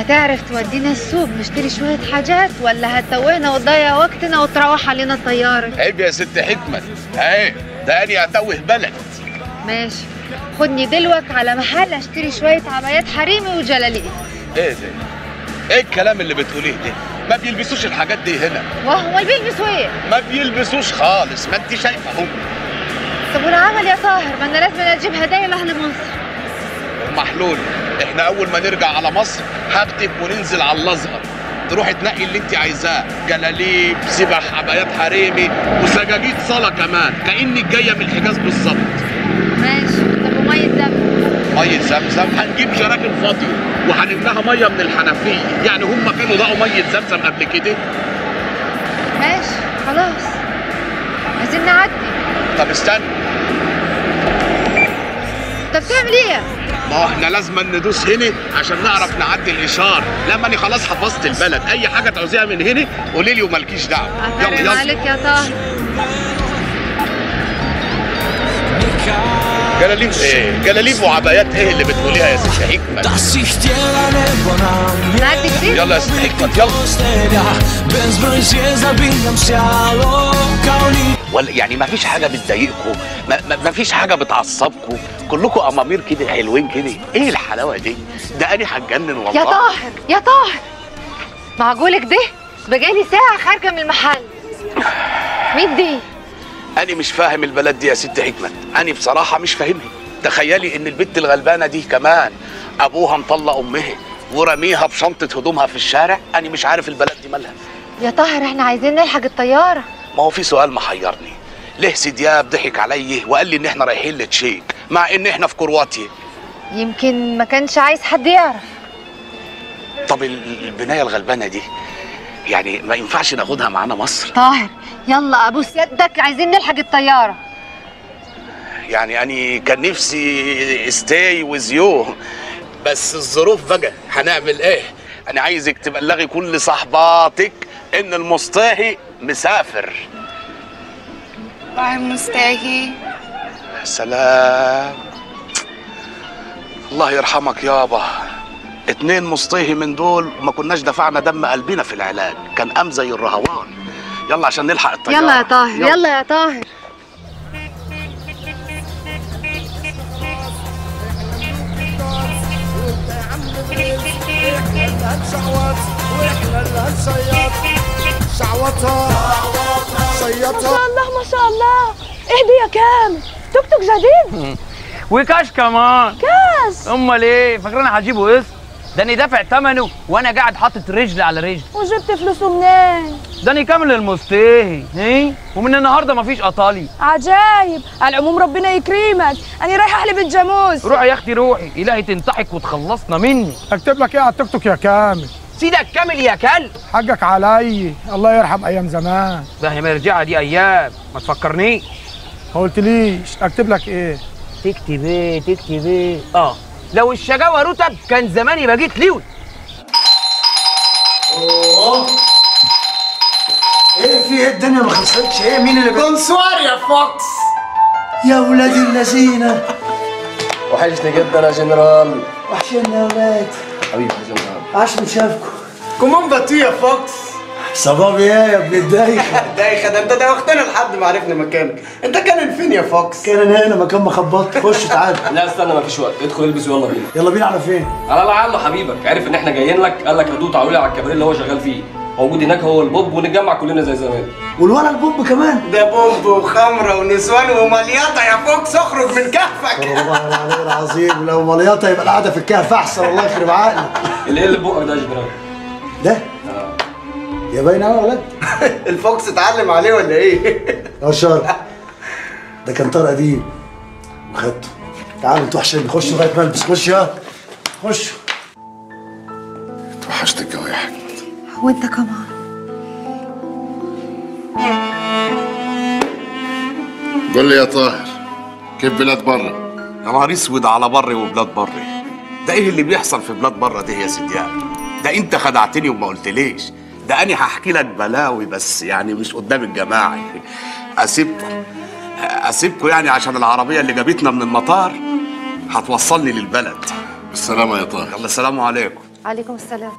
هتعرف تودينا السوق نشتري شوية حاجات ولا هتتوهنا وتضيع وقتنا وتروح علينا الطيارة عيب يا ست حكمة عيب ده أنا أتوه بلد ماشي خدني دلوك على محل اشتري شوية عبايات حريمي وجلاليب إيه ده؟ إيه الكلام اللي بتقوليه ده؟ ما بيلبسوش الحاجات دي هنا وهو ما بيلبسوا ايه ما بيلبسوش خالص ما انت شايفه هم طب والعمل يا طاهر ما انا لازم اجيب هدايا لاهل مصر محلول احنا اول ما نرجع على مصر هكتب وننزل على الازهر تروحي تنقي اللي انت عايزاه جلاليب سبح عبايات حريمي وسجاجيد صلاه كمان كانك جايه من الحجاز بالظبط ماشي طب ومية زمزم ميه زمزم هنجيب جراكن فاضيه وهنملاها ميه من الحنفيه يعني هم كانوا لقوا ميه زمزم قبل كده ماشي خلاص عايزين نعدي طب استنى طب تعمل ايه ما هو احنا لازم ندوس هنا عشان نعرف نعدي الاشاره لما انا خلاص حفظت البلد اي حاجه تعوزيها من هنا قولي لي ومالكيش دعوه يلا افرم يلا عليك يا طاهر جلاليب ايه جلاليب وعبايات ايه اللي بتقوليها يا ست حكمه Das ich dir nebo nam نعدي كتير يلا يا ست حكمه يلا Posljednja, bezbroj zvijezda biljam sjalo Kao ni ولا يعني ما فيش حاجه بتضايقكم ما, ما, ما فيش حاجه بتعصبكم كلكم امامير كده حلوين كده ايه الحلاوه دي ده انا هتجنن والله يا طاهر يا طاهر معقولك ده بقالي ساعة خارجة من المحل مين دي انا مش فاهم البلد دي يا ست حكمه انا بصراحه مش فاهمها تخيلي ان البنت الغلبانه دي كمان ابوها مطلق امها ورميها بشنطه هدومها في الشارع انا مش عارف البلد دي مالها يا طاهر احنا عايزين نلحق الطيارة ما هو في سؤال محيرني ليه سيدياب ضحك علي وقال لي ان احنا رايحين لتشيك مع ان احنا في كرواتيا يمكن ما كانش عايز حد يعرف طب ال- البنايه الغلبانه دي يعني ما ينفعش ناخدها معانا مصر طاهر يلا ابوس يدك عايزين نلحق الطيارة يعني أنا كان نفسي ستاي ويز يو بس الظروف بقى هنعمل ايه انا عايزك تبلغي كل صحباتك ان المصطاهي مسافر باي مستاهي يا سلام الله يرحمك يابا اتنين مصطهي من دول وما كناش دفعنا دم قلبنا في العلاج كان قام زي الرهوان يلا عشان نلحق الطيارة يلا يا طاهر يلا يا طاهر ما شاء الله ما شاء الله اهدي يا كامل توك توك جديد وكاش كمان كاس امال ايه فاكرين هجيبه قسط ده انا دافع ثمنه وانا قاعد حاطط رجل على رجل وجبت فلوسه منين ده انا كامل المستهي ايه ومن النهارده مفيش قطالي عجايب على العموم ربنا يكرمك انا رايحه احلب الجاموس روحي يا اختي روحي الهي تنتحك وتخلصنا مني اكتب لك ايه على التيك توك يا كامل سيدك كامل يا كلب حقك علي الله يرحم ايام زمان ده هي مرجعه دي ايام ما تفكرنيش ما قلتليش اكتب لك ايه تكتب ايه تكتب ايه اه لو الشجاوه رتب كان زماني بقيت ليوي ايه في ايه الدنيا ما خلصتش ايه مين اللي بونسوار يا فوكس يا ولاد اللذينه وحشني جدا يا جنرال وحشنا يا ولاد حبيبي يا جنرال عاش نشافكم كومون باتو يا فوكس صباب ايه يا ابن الدايخه دايخه ده انت دوختنا لحد ما عرفنا مكانك انت كان فين يا فوكس كان انا هنا مكان ما خبطت خش تعال لا استنى مفيش وقت ادخل البس ويلا بينا يلا بينا على فين على لعله حبيبك عارف ان احنا جايين لك قال لك هدوه تعالوا لي على الكباريه اللي هو شغال فيه موجود هناك هو البوب ونتجمع كلنا زي زمان والولد البوب كمان ده بوب وخمره ونسوان ومليطه يا فوكس اخرج من كهفك والله العلي العظيم لو مليطه يبقى القعده في الكهف احسن الله يخرب عقلك اللي اللي بقك ده يا جنرال ده يا باين قوي يا ولد الفوكس اتعلم عليه ولا ايه اه شر ده كان طار قديم وخدته تعالوا انتوا وحشين خشوا لغايه ما البس خش يا خشوا توحشتك قوي يا حكمة وانت كمان قول لي يا طاهر كيف بلاد برا يا نهار اسود على بري وبلاد بري ده ايه اللي بيحصل في بلاد برا دي يا سيديان ده انت خدعتني وما قلتليش ده انا هحكي لك بلاوي بس يعني مش قدام الجماعه اسيبكم اسيبكم يعني عشان العربيه اللي جابتنا من المطار هتوصلني للبلد بالسلامه يا طاهر يلا السلام عليكم عليكم السلام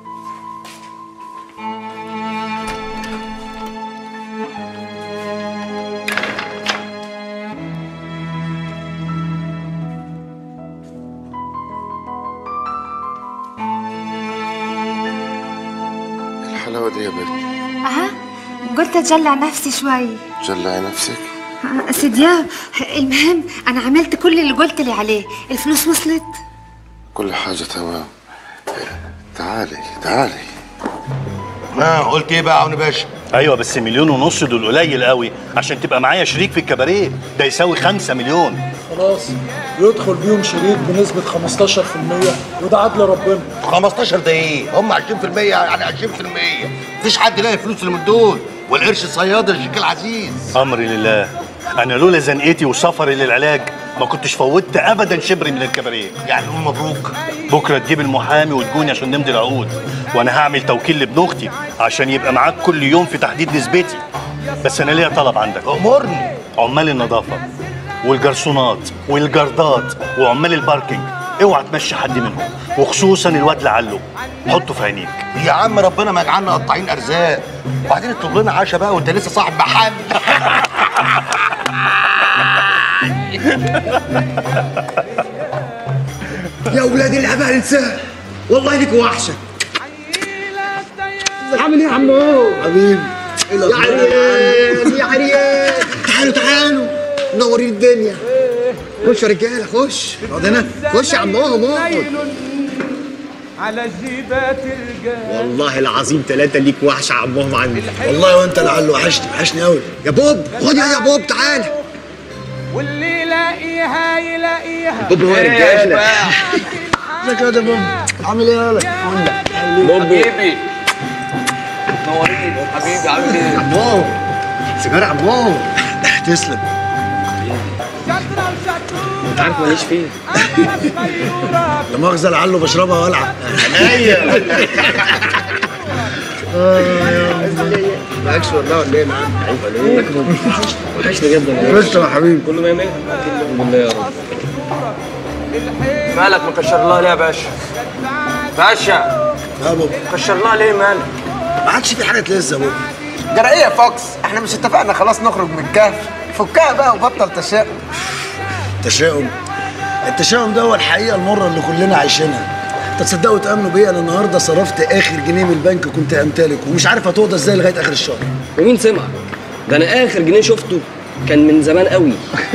الحلاوة دي يا بنت أها قلت أجلع نفسي شوي جلعي نفسك آه، سي دياب المهم أنا عملت كل اللي قلت لي عليه الفلوس وصلت كل حاجة تمام تعالي تعالي اه قلت ايه بقى يا عون باشا ايوه بس مليون ونص دول قليل قوي عشان تبقى معايا شريك في الكباريه ده يساوي خمسة مليون خلاص يدخل بيهم شريك بنسبة 15% وده عدل ربنا 15 ده ايه هم 20% يعني 20% مفيش حد لاقي فلوس اللي من دول والقرش صياد يا شيخ العزيز امري لله انا لولا زنقتي وسفري للعلاج ما كنتش فوتت ابدا شبر من الكباريه يعني قول مبروك بكره تجيب المحامي وتجوني عشان نمضي العقود وانا هعمل توكيل لابن اختي عشان يبقى معاك كل يوم في تحديد نسبتي بس انا ليا طلب عندك امرني عمال النظافه والجرسونات والجردات وعمال الباركينج اوعى تمشي حد منهم وخصوصا الواد لعله حطه في عينيك يا عم ربنا ما يجعلنا قطاعين ارزاق وبعدين اطلب لنا عشاء بقى وانت لسه صاحب محل يا ولاد الهبل انساه والله ليك وحشه عامل ايه يا عمو حبيبي يا عريان يا عريان تعالوا تعالوا منورين الدنيا خش يا رجاله خش اقعد هنا خش يا عمهم اقعد على جيبات الرجال والله العظيم ثلاثة ليك وحشة يا عمهم عندي والله وانت لعله وحشني وحشني قوي يا بوب خد يا يا بوب تعالى واللي يلاقيها يلاقيها بوب هو رجالة ازيك يا بوب عامل ايه يالا حبيبي نورين حبيبي عامل ايه؟ عمهم سيجارة عمهم تسلم انت عارف ماليش فيه لا مؤاخذة لعله بشربها والعب معكش والله ولا ايه معاك عيب عليك وحشني جدا يا بس يا حبيبي كله مية مية الحمد لله يا رب مالك مكشر لها ليه يا باشا باشا يا بوب مكشر لها ليه مالك ما عادش في حاجة لسه يا بوب جرى ايه يا فوكس احنا مش اتفقنا خلاص نخرج من الكهف فكها بقى وبطل تشاؤم تشاؤم التشاؤم ده هو الحقيقة المرة اللي كلنا عايشينها انت تصدقوا وتأمنوا بيا انا النهارده صرفت اخر جنيه من البنك كنت امتلك ومش عارف هتقضى ازاي لغايه اخر الشهر ومين سمع؟ ده انا اخر جنيه شفته كان من زمان قوي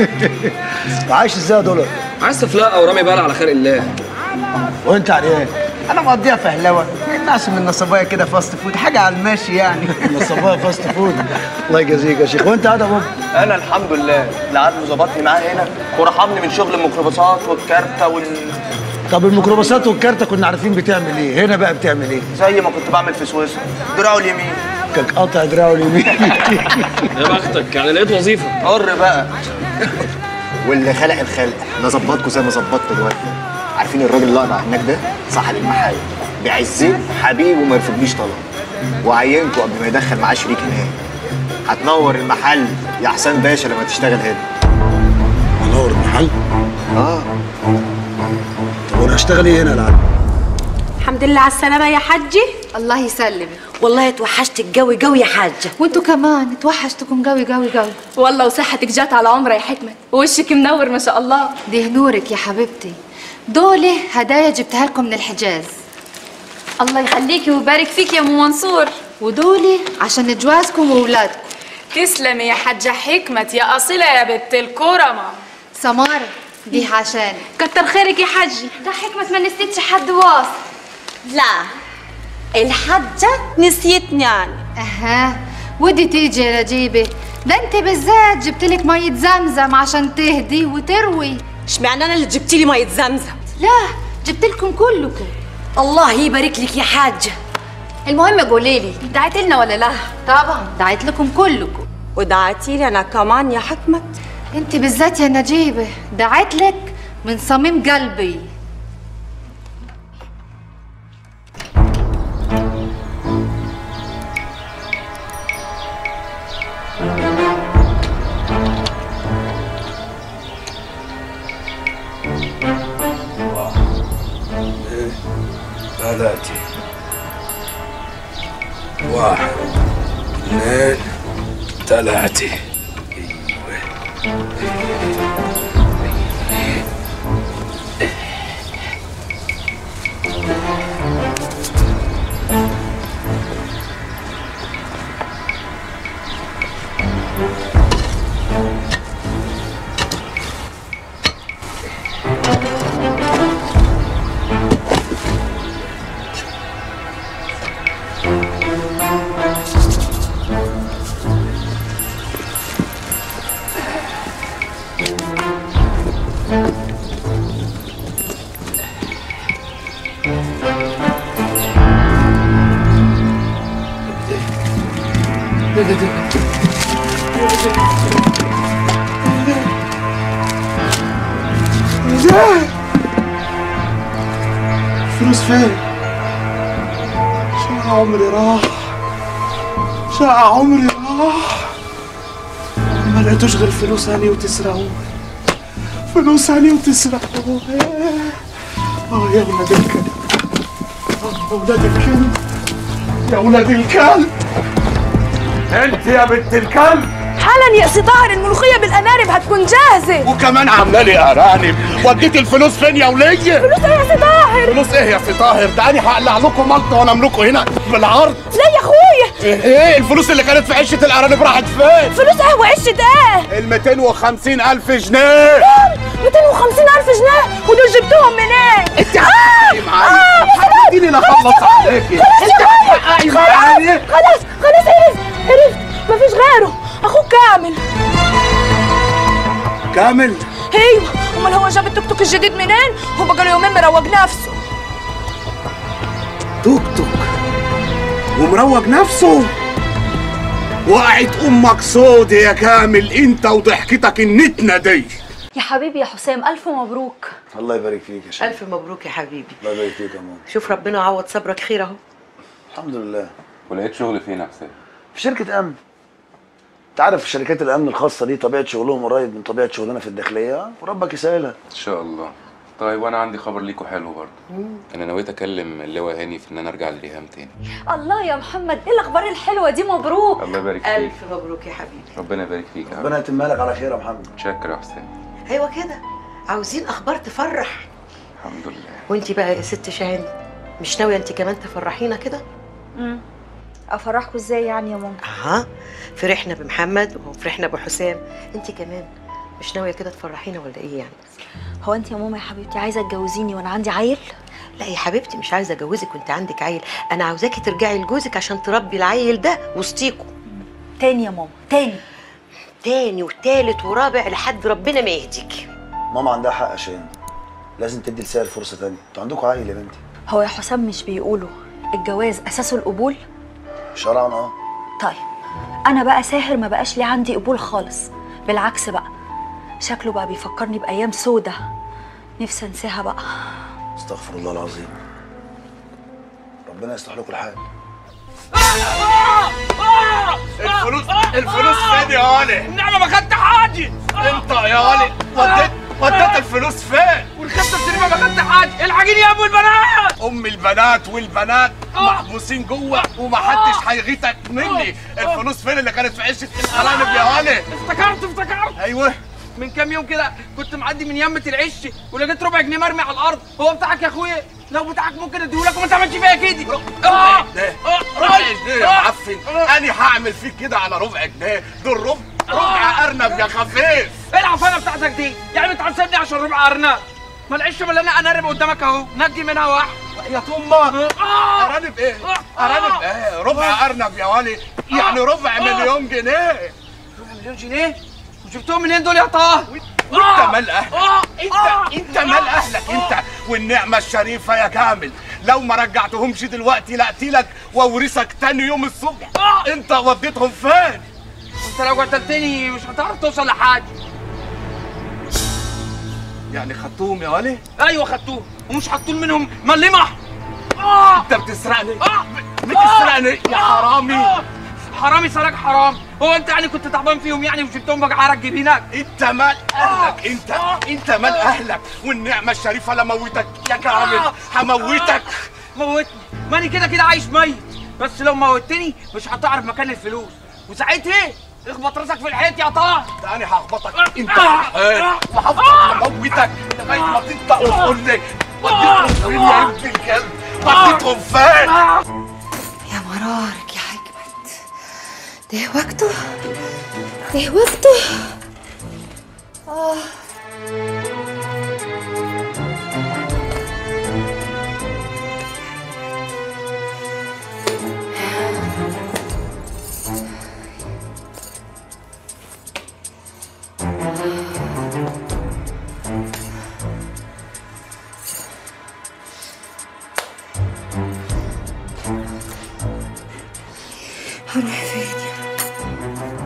وعايش ازاي يا دولار عايز تفلقه ورامي بال على خلق الله وانت عريان انا مقضيها فهلوه الناس من النصبايه كده فاست فود حاجه على الماشي يعني نصباها فاست فود الله يجازيك يا شيخ وانت قاعد يا بوب انا الحمد لله العدل ظبطني معاه هنا ورحمني من شغل الميكروباصات والكارتة وال طب الميكروباصات والكارتة كنا عارفين بتعمل ايه هنا بقى بتعمل ايه زي ما كنت بعمل في سويسرا دراعه اليمين كان قاطع دراعه اليمين يا بختك يعني لقيت وظيفه حر بقى واللي خلق الخلق ده ظبطكوا زي ما ظبطت دلوقتي عارفين الراجل اللي اقرع هناك ده صاحب المحل بيعزني حبيبي وما يرفضليش طلب وعينكوا قبل ما يدخل معاه شريك هناك هتنور المحل يا حسام باشا لما تشتغل هنا منور المحل اه طب وانا هشتغل ايه هنا يا العالم الحمد لله على السلامة يا حجي الله يسلمك والله اتوحشتك قوي قوي يا حاجة وانتوا كمان توحشتكم قوي قوي قوي والله وصحتك جات على عمرة يا حكمة ووشك منور ما شاء الله دي نورك يا حبيبتي دول هدايا جبتها لكم من الحجاز الله يخليكي ويبارك فيك يا ام منصور ودول عشان جوازكم واولادكم تسلمي يا حجة حكمة يا أصيلة يا بنت الكرمة سمارة دي عشان كتر خيرك يا حجي ده حكمة ما نسيتش حد واصل لا الحجة نسيتني يعني اها ودي تيجي يا رجيبة ده انت بالذات جبت لك مية زمزم عشان تهدي وتروي اشمعنى انا اللي جبتي لي مية زمزم لا جبت لكم كلكم الله يبارك لك يا حاجة المهم قولي لي دعيت لنا ولا لا طبعا دعيت لكم كلكم ودعتي لي انا كمان يا حكمة انت بالذات يا نجيبة دعيت لك من صميم قلبي ثلاثة واحد اثنين ثلاثة ازاي؟ فلوس فين؟ شقى عمري راح شقى عمري راح ما لقيتوش غير فلوس هاني وتسرقوه فلوس هاني وتسرقوه اه يا ولاد الكلب آه، يا ولاد الكلب يا ولاد الكلب انت يا بنت الكلب حالا يا سي طاهر الملوخيه بالانارب هتكون جاهزه وكمان عامله لي ارانب وديت الفلوس فين يا وليه فلوس ايه يا سي طاهر فلوس ايه يا سي طاهر ده انا هقلع لكم ملطه وانا املكه هنا بالعرض لا يا اخويا ايه ايه الفلوس اللي كانت في عشه الارانب راحت فين فلوس ايه وعشه ايه ال 250 الف جنيه 250 الف جنيه ودول جبتوهم منين انت آه! معايا آه، يا سلام! اديني لا خلاص اخلص يا أخويا! عليكي خلاص يا انت أخويا! هتحققي خلاص معايا خلاص خلاص عرفت عرفت مفيش غيره اخوك كامل كامل ايوه امال هو جاب التوك توك الجديد منين هو بقى له يومين مروج نفسه توك توك ومروج نفسه وقعت امك سودة يا كامل انت وضحكتك النتنه دي يا حبيبي يا حسام ألف مبروك الله يبارك فيك يا شيخ ألف مبروك يا حبيبي الله يبارك فيك يا ماما شوف ربنا عوض صبرك خير أهو الحمد لله ولقيت شغل فين يا حسام؟ في شركة أمن أنت عارف شركات الأمن الخاصة دي طبيعة شغلهم قريب من طبيعة شغلنا في الداخلية وربك يسهلها ان شاء الله طيب وانا عندي خبر ليكوا حلو برضه انا نويت اكلم اللواء هاني في ان انا ارجع للريهام تاني الله يا محمد إيه الأخبار الحلوة دي مبروك الله يبارك فيك ألف مبروك يا حبيبي ربنا يبارك فيك يا ربنا يتم لك على خير يا محمد شكرا يا حسام أيوة كده عاوزين أخبار تفرح الحمد لله وأنت بقى يا ست شاهين مش ناوية أنت كمان تفرحينا كده؟ مم. أفرحكوا إزاي يعني يا ماما أها فرحنا بمحمد وفرحنا بحسام أنت كمان مش ناوية كده تفرحينا ولا إيه يعني؟ هو أنت يا ماما يا حبيبتي عايزة تجوزيني وأنا عندي عيل لا يا حبيبتي مش عايزة أجوزك وأنت عندك عيل أنا عاوزاكي ترجعي لجوزك عشان تربي العيل ده وسطيكوا تاني يا ماما تاني تاني وتالت ورابع لحد ربنا ما يهديكي ماما عندها حق يا شيخ لازم تدي لسائر فرصة تانية انتوا عندكم عيل يا بنتي هو يا حسام مش بيقولوا الجواز أساسه القبول شرعا اه طيب أنا بقى ساهر ما بقاش لي عندي قبول خالص بالعكس بقى شكله بقى بيفكرني بأيام سودة نفسي أنساها بقى استغفر الله العظيم ربنا يصلح لكم الحال الفلوس الفلوس فين يا ولي النعمة ما خدت حاجة انت يا ولي وديت وديت الفلوس فين والخمسة السينما ما خدت حاجة الحقيني يا ابو البنات ام البنات والبنات محبوسين جوه ومحدش هيغيتك مني الفلوس فين اللي كانت في عشه الارانب يا ولي افتكرت افتكرت ايوه من كام يوم كده كنت معدي من يمة العش ولقيت ربع جنيه مرمي على الارض هو بتاعك يا اخويا لو بتاعك ممكن اديهولك وما تعملش فيا كده ربع جنيه ربع جنيه يا معفن انا هعمل فيك كده على ربع جنيه دول ربع ربع ارنب يا خفيف ايه العفانه بتاعتك دي يعني انت عصبني عشان ربع ارنب ما العش مليانه انارب قدامك اهو نجي منها واحد يا طمة ارانب ايه ارانب ايه ربع ارنب يا ولي يعني ربع مليون جنيه ربع مليون جنيه وجبتهم منين دول يا طه وانت مال اهلك انت انت مال اهلك انت والنعمه الشريفه يا كامل لو ما رجعتهمش دلوقتي لاقتلك واورثك تاني يوم الصبح انت وديتهم فين انت لو قتلتني مش هتعرف توصل لحاجه يعني خدتهم يا ولي ايوه خدتوه ومش حاطين منهم ملمح انت بتسرقني بتسرقني يا حرامي حرامي سرق حرام هو انت يعني كنت تعبان فيهم يعني وجبتهم بقى عرق جبينك انت مال اهلك انت انت مال اهلك والنعمه الشريفه لموتك يا كامل هموتك موتني ماني كده كده عايش ميت بس لو موتني مش هتعرف مكان الفلوس وساعتها اخبط راسك في الحيط يا طه تاني هخبطك انت في الحيط وهفضل اموتك لغايه ما تنطق وتقول لي وديتهم فين يا ابن الكلب وديتهم فين يا مرارك يا حكمت ده وقته ده وقته آه. هروح فين يا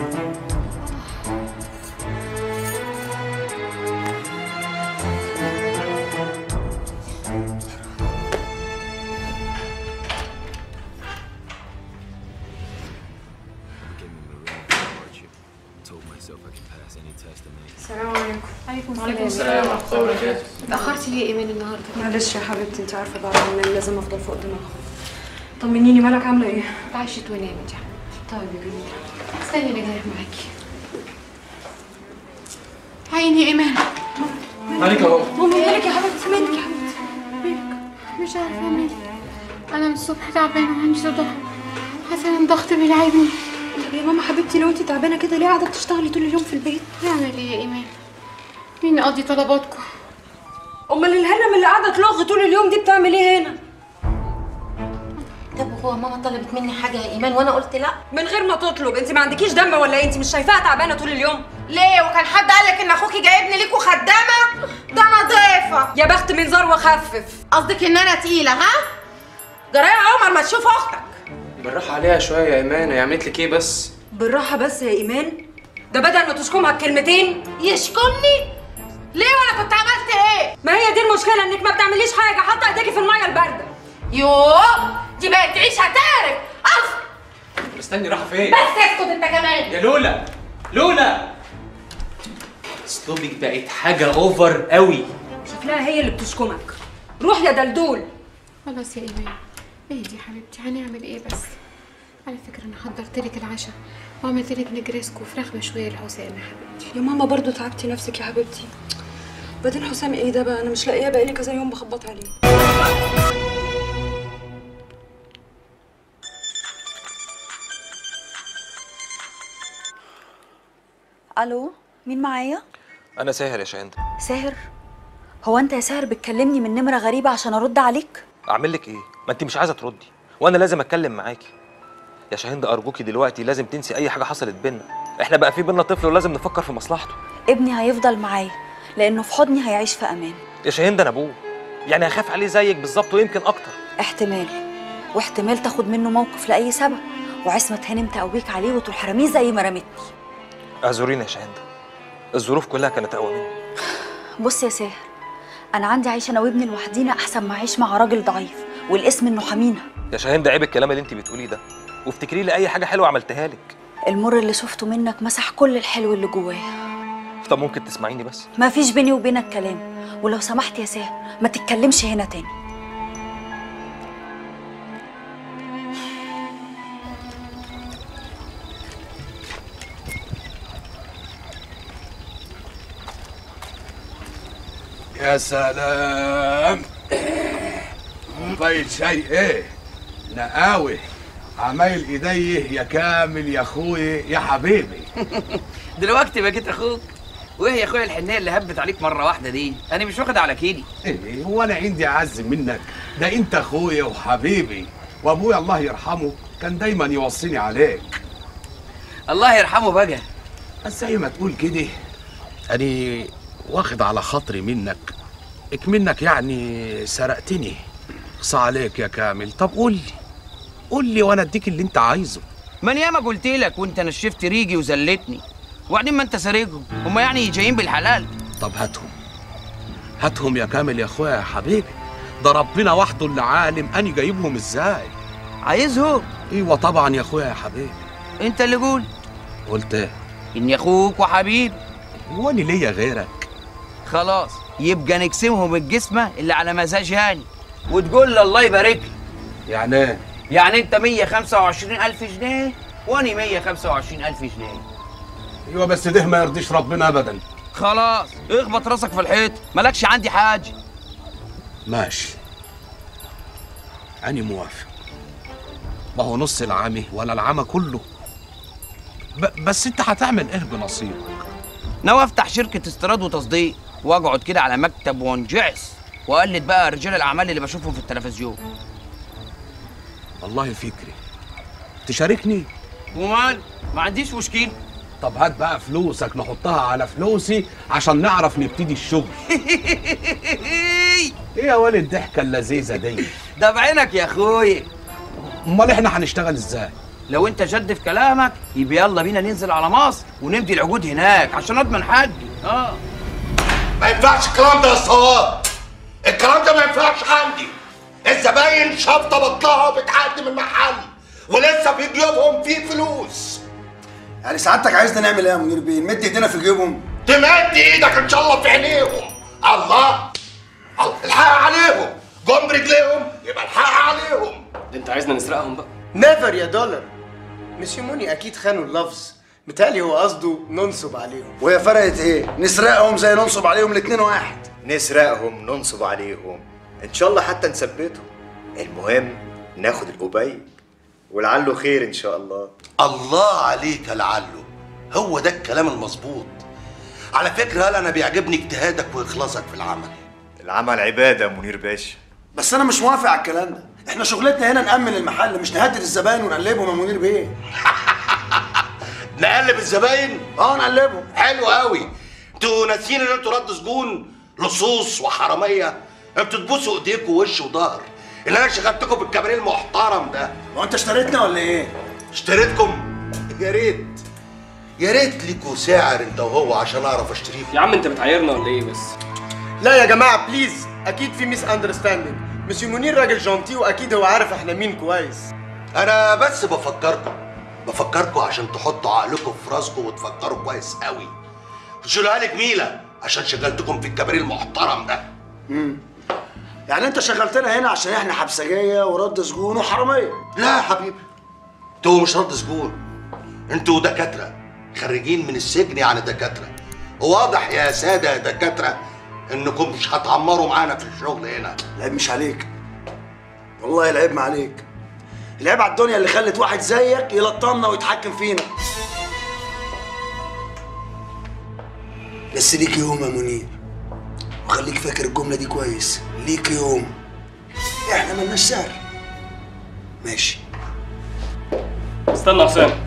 السلام عليكم عليكم وعليكم السلام ورحمة الله وبركاته. اتأخرتي ليه يا إيمان النهاردة؟ معلش يا حبيبتي أنت عارفة بعد ما أنام لازم أفضل فوق دماغها طمنيني مالك عاملة إيه؟ عايشة ونامت يا طيب يا جميلة استني انا جايه معاكي عيني يا ايمان مالك يا بابا ماما مالك يا حبيبتي مالك يا حبيبتي مالك مش عارفه مالي انا من الصبح تعبانه وعندي صداع حاسه ان الضغط بيلعبني طب يا ماما حبيبتي لو أنت تعبانة كده ليه قاعدة بتشتغلي طول اليوم في البيت؟ نعمل ايه يا ايمان مين قضي طلباتكم أمال الهرم اللي قاعدة تلغ طول اليوم دي بتعمل إيه هنا؟ طب هو ماما طلبت مني حاجه يا ايمان وانا قلت لا من غير ما تطلب أنت ما عندكيش دم ولا إيه؟ أنت مش شايفاها تعبانة طول اليوم؟ ليه وكان حد قال لك ان اخوكي جايبني ليكوا خدامه ده انا ضيفه يا بخت منظار وخفف قصدك ان انا تقيله ها جرايه عمر ما تشوف اختك بالراحة عليها شوية يا إيمان هي عملت لك إيه بس؟ بالراحة بس يا إيمان ده بدل ما تشكمها بكلمتين يشكمني ليه وانا كنت عملت ايه ما هي دي المشكلة إنك ما بتعمليش حاجة حاطة إيديكي في المية الباردة يوه دي بقت تعيش هتعرف اف استني رايحة فين؟ بس اسكت انت كمان يا لولا لولا اسلوبك بقت حاجة اوفر قوي شكلها هي اللي بتشكمك روح يا دلدول خلاص يا ايمان اهدي يا حبيبتي هنعمل ايه بس على فكره انا حضرت لك العشاء وعملت لك نجريسكو وفراخ مشويه لحسام يا حبيبتي يا ماما برضو تعبتي نفسك يا حبيبتي بعدين حسام ايه ده بقى انا مش لاقياه بقالي كذا يوم بخبط عليه الو مين معايا انا ساهر يا شاهندة ساهر هو انت يا ساهر بتكلمني من نمره غريبه عشان ارد عليك اعمل لك ايه ما انت مش عايزه تردي وانا لازم اتكلم معاكي يا شاهندة ارجوكي دلوقتي لازم تنسي اي حاجه حصلت بينا احنا بقى في بينا طفل ولازم نفكر في مصلحته ابني هيفضل معايا لانه في حضني هيعيش في امان يا شاهندة انا ابوه يعني هخاف عليه زيك بالظبط ويمكن اكتر احتمال واحتمال تاخد منه موقف لاي سبب وعصمة هانم تقويك عليه وتروح رميه زي ما رمتني اعذريني يا شاهندة الظروف كلها كانت اقوى مني بص يا ساهر انا عندي عيش انا وابني لوحدينا احسن ما اعيش مع راجل ضعيف والاسم انه حمينا يا شاهندة عيب الكلام اللي انت بتقوليه ده وافتكري لي اي حاجه حلوه عملتها لك المر اللي شفته منك مسح كل الحلو اللي جوايا طب ممكن تسمعيني بس ما فيش بيني وبينك كلام ولو سمحت يا ساهر ما تتكلمش هنا تاني يا سلام كوباية شاي ايه نقاوي عمايل ايديه يا كامل يا اخوي يا حبيبي دلوقتي بقيت اخوك وايه يا اخويا الحنيه اللي هبت عليك مره واحده دي انا مش واخد على كيدي ايه هو انا عندي اعز منك ده انت اخويا وحبيبي وابويا الله يرحمه كان دايما يوصيني عليك الله يرحمه بقى بس زي ما تقول كده أنا واخد على خاطري منك اكمنك يعني سرقتني اقصى عليك يا كامل طب قول لي قول لي وانا اديك اللي انت عايزه ما انا ياما قلت لك وانت نشفت ريجي وزلتني وبعدين ما انت سارقهم هم يعني جايين بالحلال طب هاتهم هاتهم يا كامل يا اخويا يا حبيبي ده ربنا وحده اللي عالم اني جايبهم ازاي عايزهم ايوه طبعا يا اخويا يا حبيبي انت اللي قول قلت ايه اني اخوك وحبيبي هو انا ليا غيرك خلاص يبقى نقسمهم الجسمه اللي على مزاج هاني وتقول لي الله يبارك لي يعني ايه يعني انت 125 الف جنيه واني 125 الف جنيه ايوه بس ده ما يرضيش ربنا ابدا خلاص اخبط راسك في الحيط مالكش عندي حاجه ماشي أنا موافق ما هو نص العامي ولا العامة كله ب... بس انت هتعمل ايه بنصيبك ناوي افتح شركه استيراد وتصدير واقعد كده على مكتب وانجعس واقلد بقى رجال الاعمال اللي بشوفهم في التلفزيون والله فكري تشاركني ومال ما عنديش مشكله طب هات بقى فلوسك نحطها على فلوسي عشان نعرف نبتدي الشغل ايه يا ولد الضحكه اللذيذه دي ده بعينك يا اخويا امال احنا هنشتغل ازاي لو انت جد في كلامك يبقى يلا بينا ننزل على مصر ونمضي العقود هناك عشان اضمن حقي اه ما ينفعش الكلام ده يا صواب الكلام ده ما ينفعش عندي الزباين شافطه بطلها وبتعدي من المحل ولسه في جيوبهم فيه فلوس يعني سعادتك عايزنا نعمل ايه يا منير بيه نمد ايدينا في جيوبهم تمد ايدك ان شاء الله في عينيهم الله الله، الحق عليهم جم برجليهم يبقى الحق عليهم ده انت عايزنا نسرقهم بقى نيفر يا دولار مسيو موني اكيد خانوا اللفظ متهيألي هو قصده ننصب عليهم وهي فرقت ايه نسرقهم زي ننصب عليهم الاتنين واحد نسرقهم ننصب عليهم ان شاء الله حتى نثبتهم المهم ناخد القبيل ولعله خير ان شاء الله الله عليك يا لعله هو ده الكلام المظبوط على فكره هلا انا بيعجبني اجتهادك واخلاصك في العمل العمل عباده يا منير باشا بس انا مش موافق على الكلام ده احنا شغلتنا هنا نأمن المحل مش نهدد الزباين ونقلبهم يا منير بيه نقلب الزباين اه نقلبهم حلو قوي انتوا ناسيين ان انتوا رد سجون لصوص وحراميه انتوا تبوسوا ايديكم وش وظهر اللي انا شغلتكم بالكباريه المحترم ده هو انت اشتريتنا ولا ايه اشتريتكم يا ريت يا ريت ليكوا سعر انت وهو عشان اعرف اشتريكم يا عم انت بتعايرنا ولا ايه بس لا يا جماعه بليز اكيد في ميس اندرستاندينج مسيو منير راجل جونتي واكيد هو عارف احنا مين كويس انا بس بفكركم بفكركم عشان تحطوا عقلكم في راسكم وتفكروا كويس قوي شيلها لي جميله عشان شغلتكم في الكباريه المحترم ده امم يعني انت شغلتنا هنا عشان احنا حبسجيه ورد سجون وحراميه لا يا حبيبي انتوا مش رد سجون انتوا دكاتره خريجين من السجن يعني دكاتره وواضح يا ساده يا دكاتره انكم مش هتعمروا معانا في الشغل هنا العيب مش عليك والله العيب ما عليك العيب على الدنيا اللي خلت واحد زيك يلطمنا ويتحكم فينا بس ليك يوم يا منير وخليك فاكر الجملة دي كويس ليك يوم احنا ملناش سعر ماشي استنى يا حسام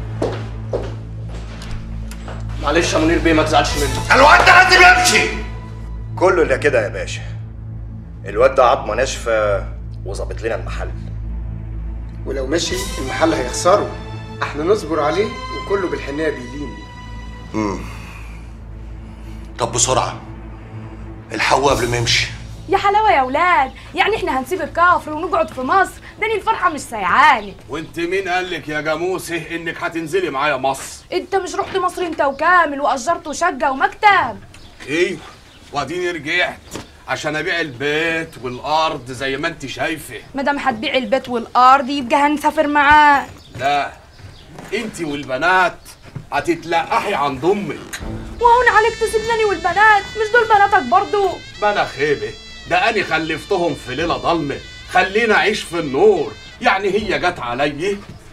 معلش يا منير بيه ما تزعلش مني الواد ده لازم يمشي كله اللي كده يا باشا الواد ده عظمه ناشفه وظابط لنا المحل ولو مشي المحل هيخسره احنا نصبر عليه وكله بالحنيه بيلين امم طب بسرعه الحقوا قبل ما يمشي يا حلاوه يا اولاد يعني احنا هنسيب الكفر ونقعد في مصر داني الفرحه مش سايعاني وانت مين قال لك يا جاموسه انك هتنزلي معايا مصر انت مش رحت مصر انت وكامل واجرت شقه ومكتب ايوه واديني رجعت عشان ابيع البيت والارض زي ما انت شايفه ما دام هتبيع البيت والارض يبقى هنسافر معاه لا انت والبنات هتتلقحي عند امك وهون عليك تسيبني والبنات مش دول بناتك برضو بلا خيبه ده انا خلفتهم في ليله ضلمه خلينا اعيش في النور يعني هي جت عليا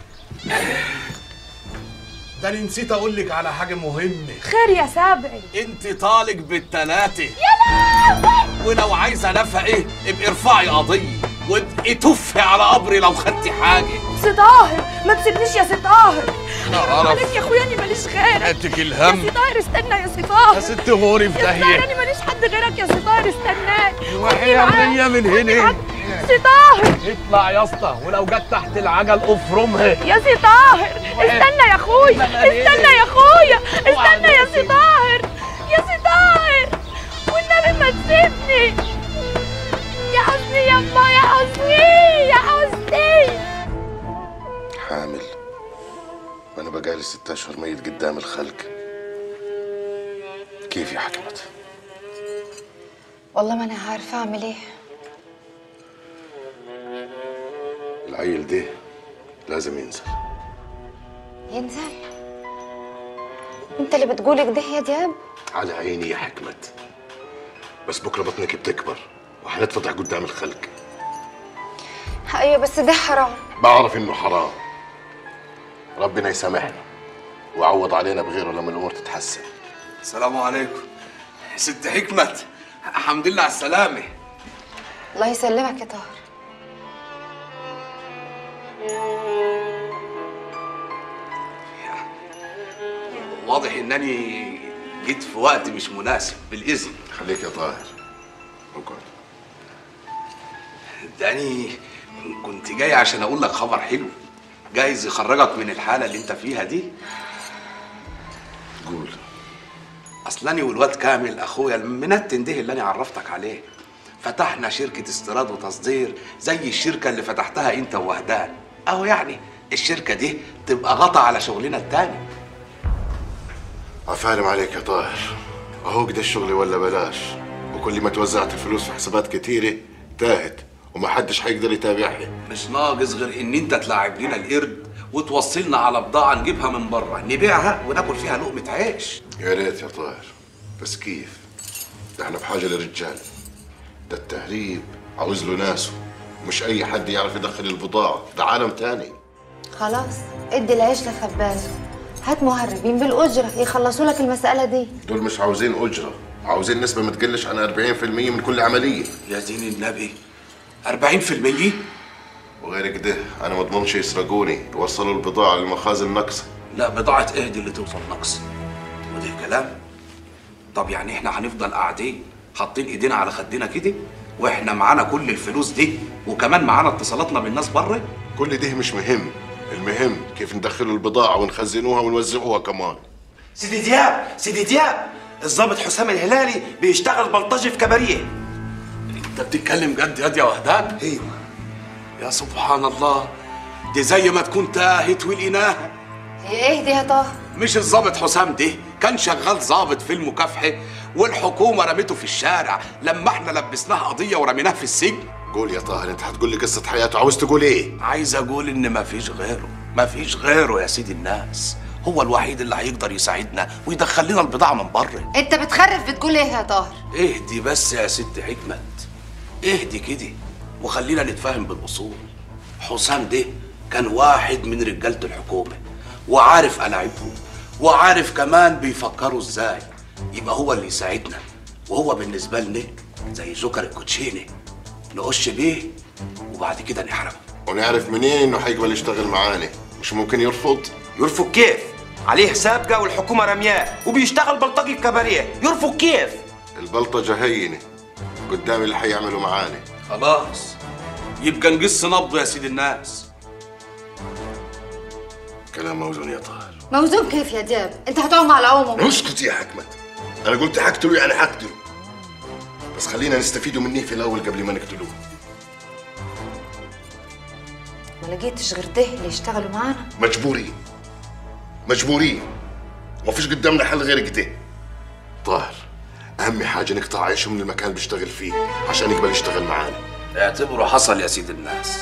ده انا نسيت اقول لك على حاجه مهمه خير يا سابعي انت طالق بالتلاته يا لهوي ولو عايزه نفقه ابقي ارفعي قضيه وابقي تفي على قبري لو خدتي حاجه سي طاهر ما تسيبنيش يا سي طاهر يا قرف. عليك يا اخويا اني ماليش غيرك هاتك يا الهم سي طاهر استنى يا سي طاهر يا ست غوري في يا سي طاهر داهيه انا ماليش حد غيرك يا سي طاهر استناك روحي يا عينيا من هنا سي طاهر اطلع يا اسطى ولو جت تحت العجل افرمها يا سي طاهر استنى يا اخويا استنى يا اخويا استنى يا سي طاهر يا سي طاهر والنبي ما تسيبني يا حسني يما يا حسني يا حسني حامل وانا بقالي ست اشهر ميت قدام الخلق كيف يا حكمت والله ما انا عارفه اعمل ايه العيل ده لازم ينزل ينزل انت اللي بتقول كده يا دياب على عيني يا حكمت بس بكره بطنك بتكبر وهنتفضح قدام الخلق ايوه بس ده حرام بعرف انه حرام ربنا يسامحنا ويعوض علينا بغيره لما الامور تتحسن السلام عليكم ست حكمت الحمد لله على السلامة الله يسلمك يا طاهر واضح انني جيت في وقت مش مناسب بالاذن خليك يا طاهر اقعد داني كنت جاي عشان اقول لك خبر حلو جايز يخرجك من الحاله اللي انت فيها دي قول اصلاني والواد كامل اخويا المنتن ده اللي انا عرفتك عليه فتحنا شركه استيراد وتصدير زي الشركه اللي فتحتها انت ووهدان اهو يعني الشركه دي تبقى غطا على شغلنا التاني عفالم عليك يا طاهر اهو كده الشغل ولا بلاش وكل ما توزعت الفلوس في حسابات كتيرة تاهت ومحدش هيقدر يتابعها مش ناقص غير ان انت تلاعب لنا القرد وتوصلنا على بضاعه نجيبها من بره نبيعها وناكل فيها لقمه عيش يا ريت يا طاهر بس كيف ده احنا بحاجة لرجال ده التهريب عاوز له ناسه مش اي حد يعرف يدخل البضاعة ده عالم تاني خلاص ادي العيش لخبازه هات مهربين بالأجرة يخلصوا لك المسألة دي دول مش عاوزين اجرة عاوزين نسبة ما تقلش عن 40% من كل عملية يا دين النبي 40% وغير كده انا ما اضمنش يسرقوني يوصلوا البضاعة للمخازن ناقصة لا بضاعه ايه دي اللي توصل نقص وده كلام طب يعني احنا هنفضل قاعدين حاطين ايدينا على خدنا كده واحنا معانا كل الفلوس دي وكمان معانا اتصالاتنا بالناس بره كل ده مش مهم المهم كيف ندخلوا البضاعة ونخزنوها ونوزعوها كمان سيدي دياب سيدي دياب الضابط حسام الهلالي بيشتغل بلطجي في كباريه انت بتتكلم جد ياد يا وهدان ايوه يا سبحان الله دي زي ما تكون تاهت ولقيناها هي ايه دي يا طه مش الظابط حسام ده كان شغال ظابط في المكافحه والحكومه رميته في الشارع لما احنا لبسناه قضيه ورميناه في السجن قول يا طاهر انت هتقول لي قصة حياته عاوز تقول ايه عايز اقول ان مفيش غيره مفيش غيره يا سيدي الناس هو الوحيد اللي هيقدر يساعدنا ويدخل لنا البضاعه من بره انت بتخرف بتقول ايه يا طاهر اهدي بس يا ست حكمت اهدي كده وخلينا نتفاهم بالاصول حسام ده كان واحد من رجاله الحكومه وعارف ألاعبهم وعارف كمان بيفكروا ازاي يبقى هو اللي يساعدنا وهو بالنسبه لنا زي جوكر الكوتشيني نقش بيه وبعد كده نحرمه ونعرف منين انه هيقبل يشتغل معانا مش ممكن يرفض يرفض كيف عليه سابقه والحكومه رمياه وبيشتغل بلطجي في كباريه يرفض كيف البلطجة هينة قدام اللي هيعملوا معانا خلاص يبقى نقص نبضه يا سيدي الناس كلام موزون يا طاهر موزون كيف يا دياب انت هتقوم على عمره اسكت يا حكمت انا قلت هقتله يعني هقتله بس خلينا نستفيدوا منه في الاول قبل ما نقتلوه ما لقيتش غير ده اللي يشتغلوا معانا مجبورين مجبورين ومفيش قدامنا حل غير كده طاهر اهم حاجه نقطع عيشه من المكان اللي بيشتغل فيه عشان يقبل يشتغل معانا اعتبره حصل يا سيدي الناس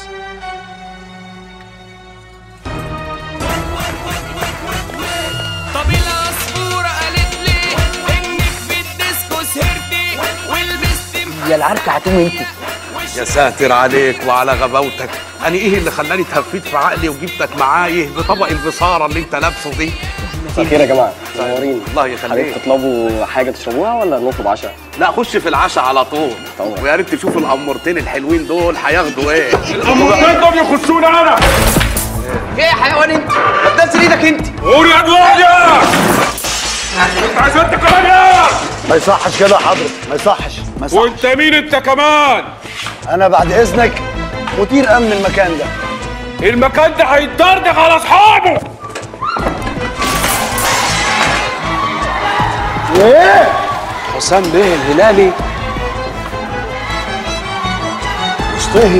طب العصفورة قالت لي انك في الديسكو سهرتي ولبستي يا العركة هتقوم انت يا ساتر عليك وعلى غباوتك انا ايه اللي خلاني اتهفيت في عقلي وجبتك معايا بطبق البصاره اللي انت لابسه دي مساء الخير يا جماعه منورين الله يخليك حضرتك تطلبوا حاجه تشربوها ولا نطلب عشاء؟ لا خش في العشاء على طول طبعا. ويا ريت تشوف الامورتين الحلوين دول هياخدوا ايه الأمورتين دول يخشوني انا ايه يا حيوان انت؟ ما تنزل ايدك انت قول يا دنيا انت عايز انت كمان يا ما يصحش كده يا حضرتك ما يصحش ما يصحش وانت مين انت كمان؟ انا بعد اذنك مدير امن المكان ده المكان ده هيتدردغ على اصحابه ايه حسام بيه الهلالي مصطفي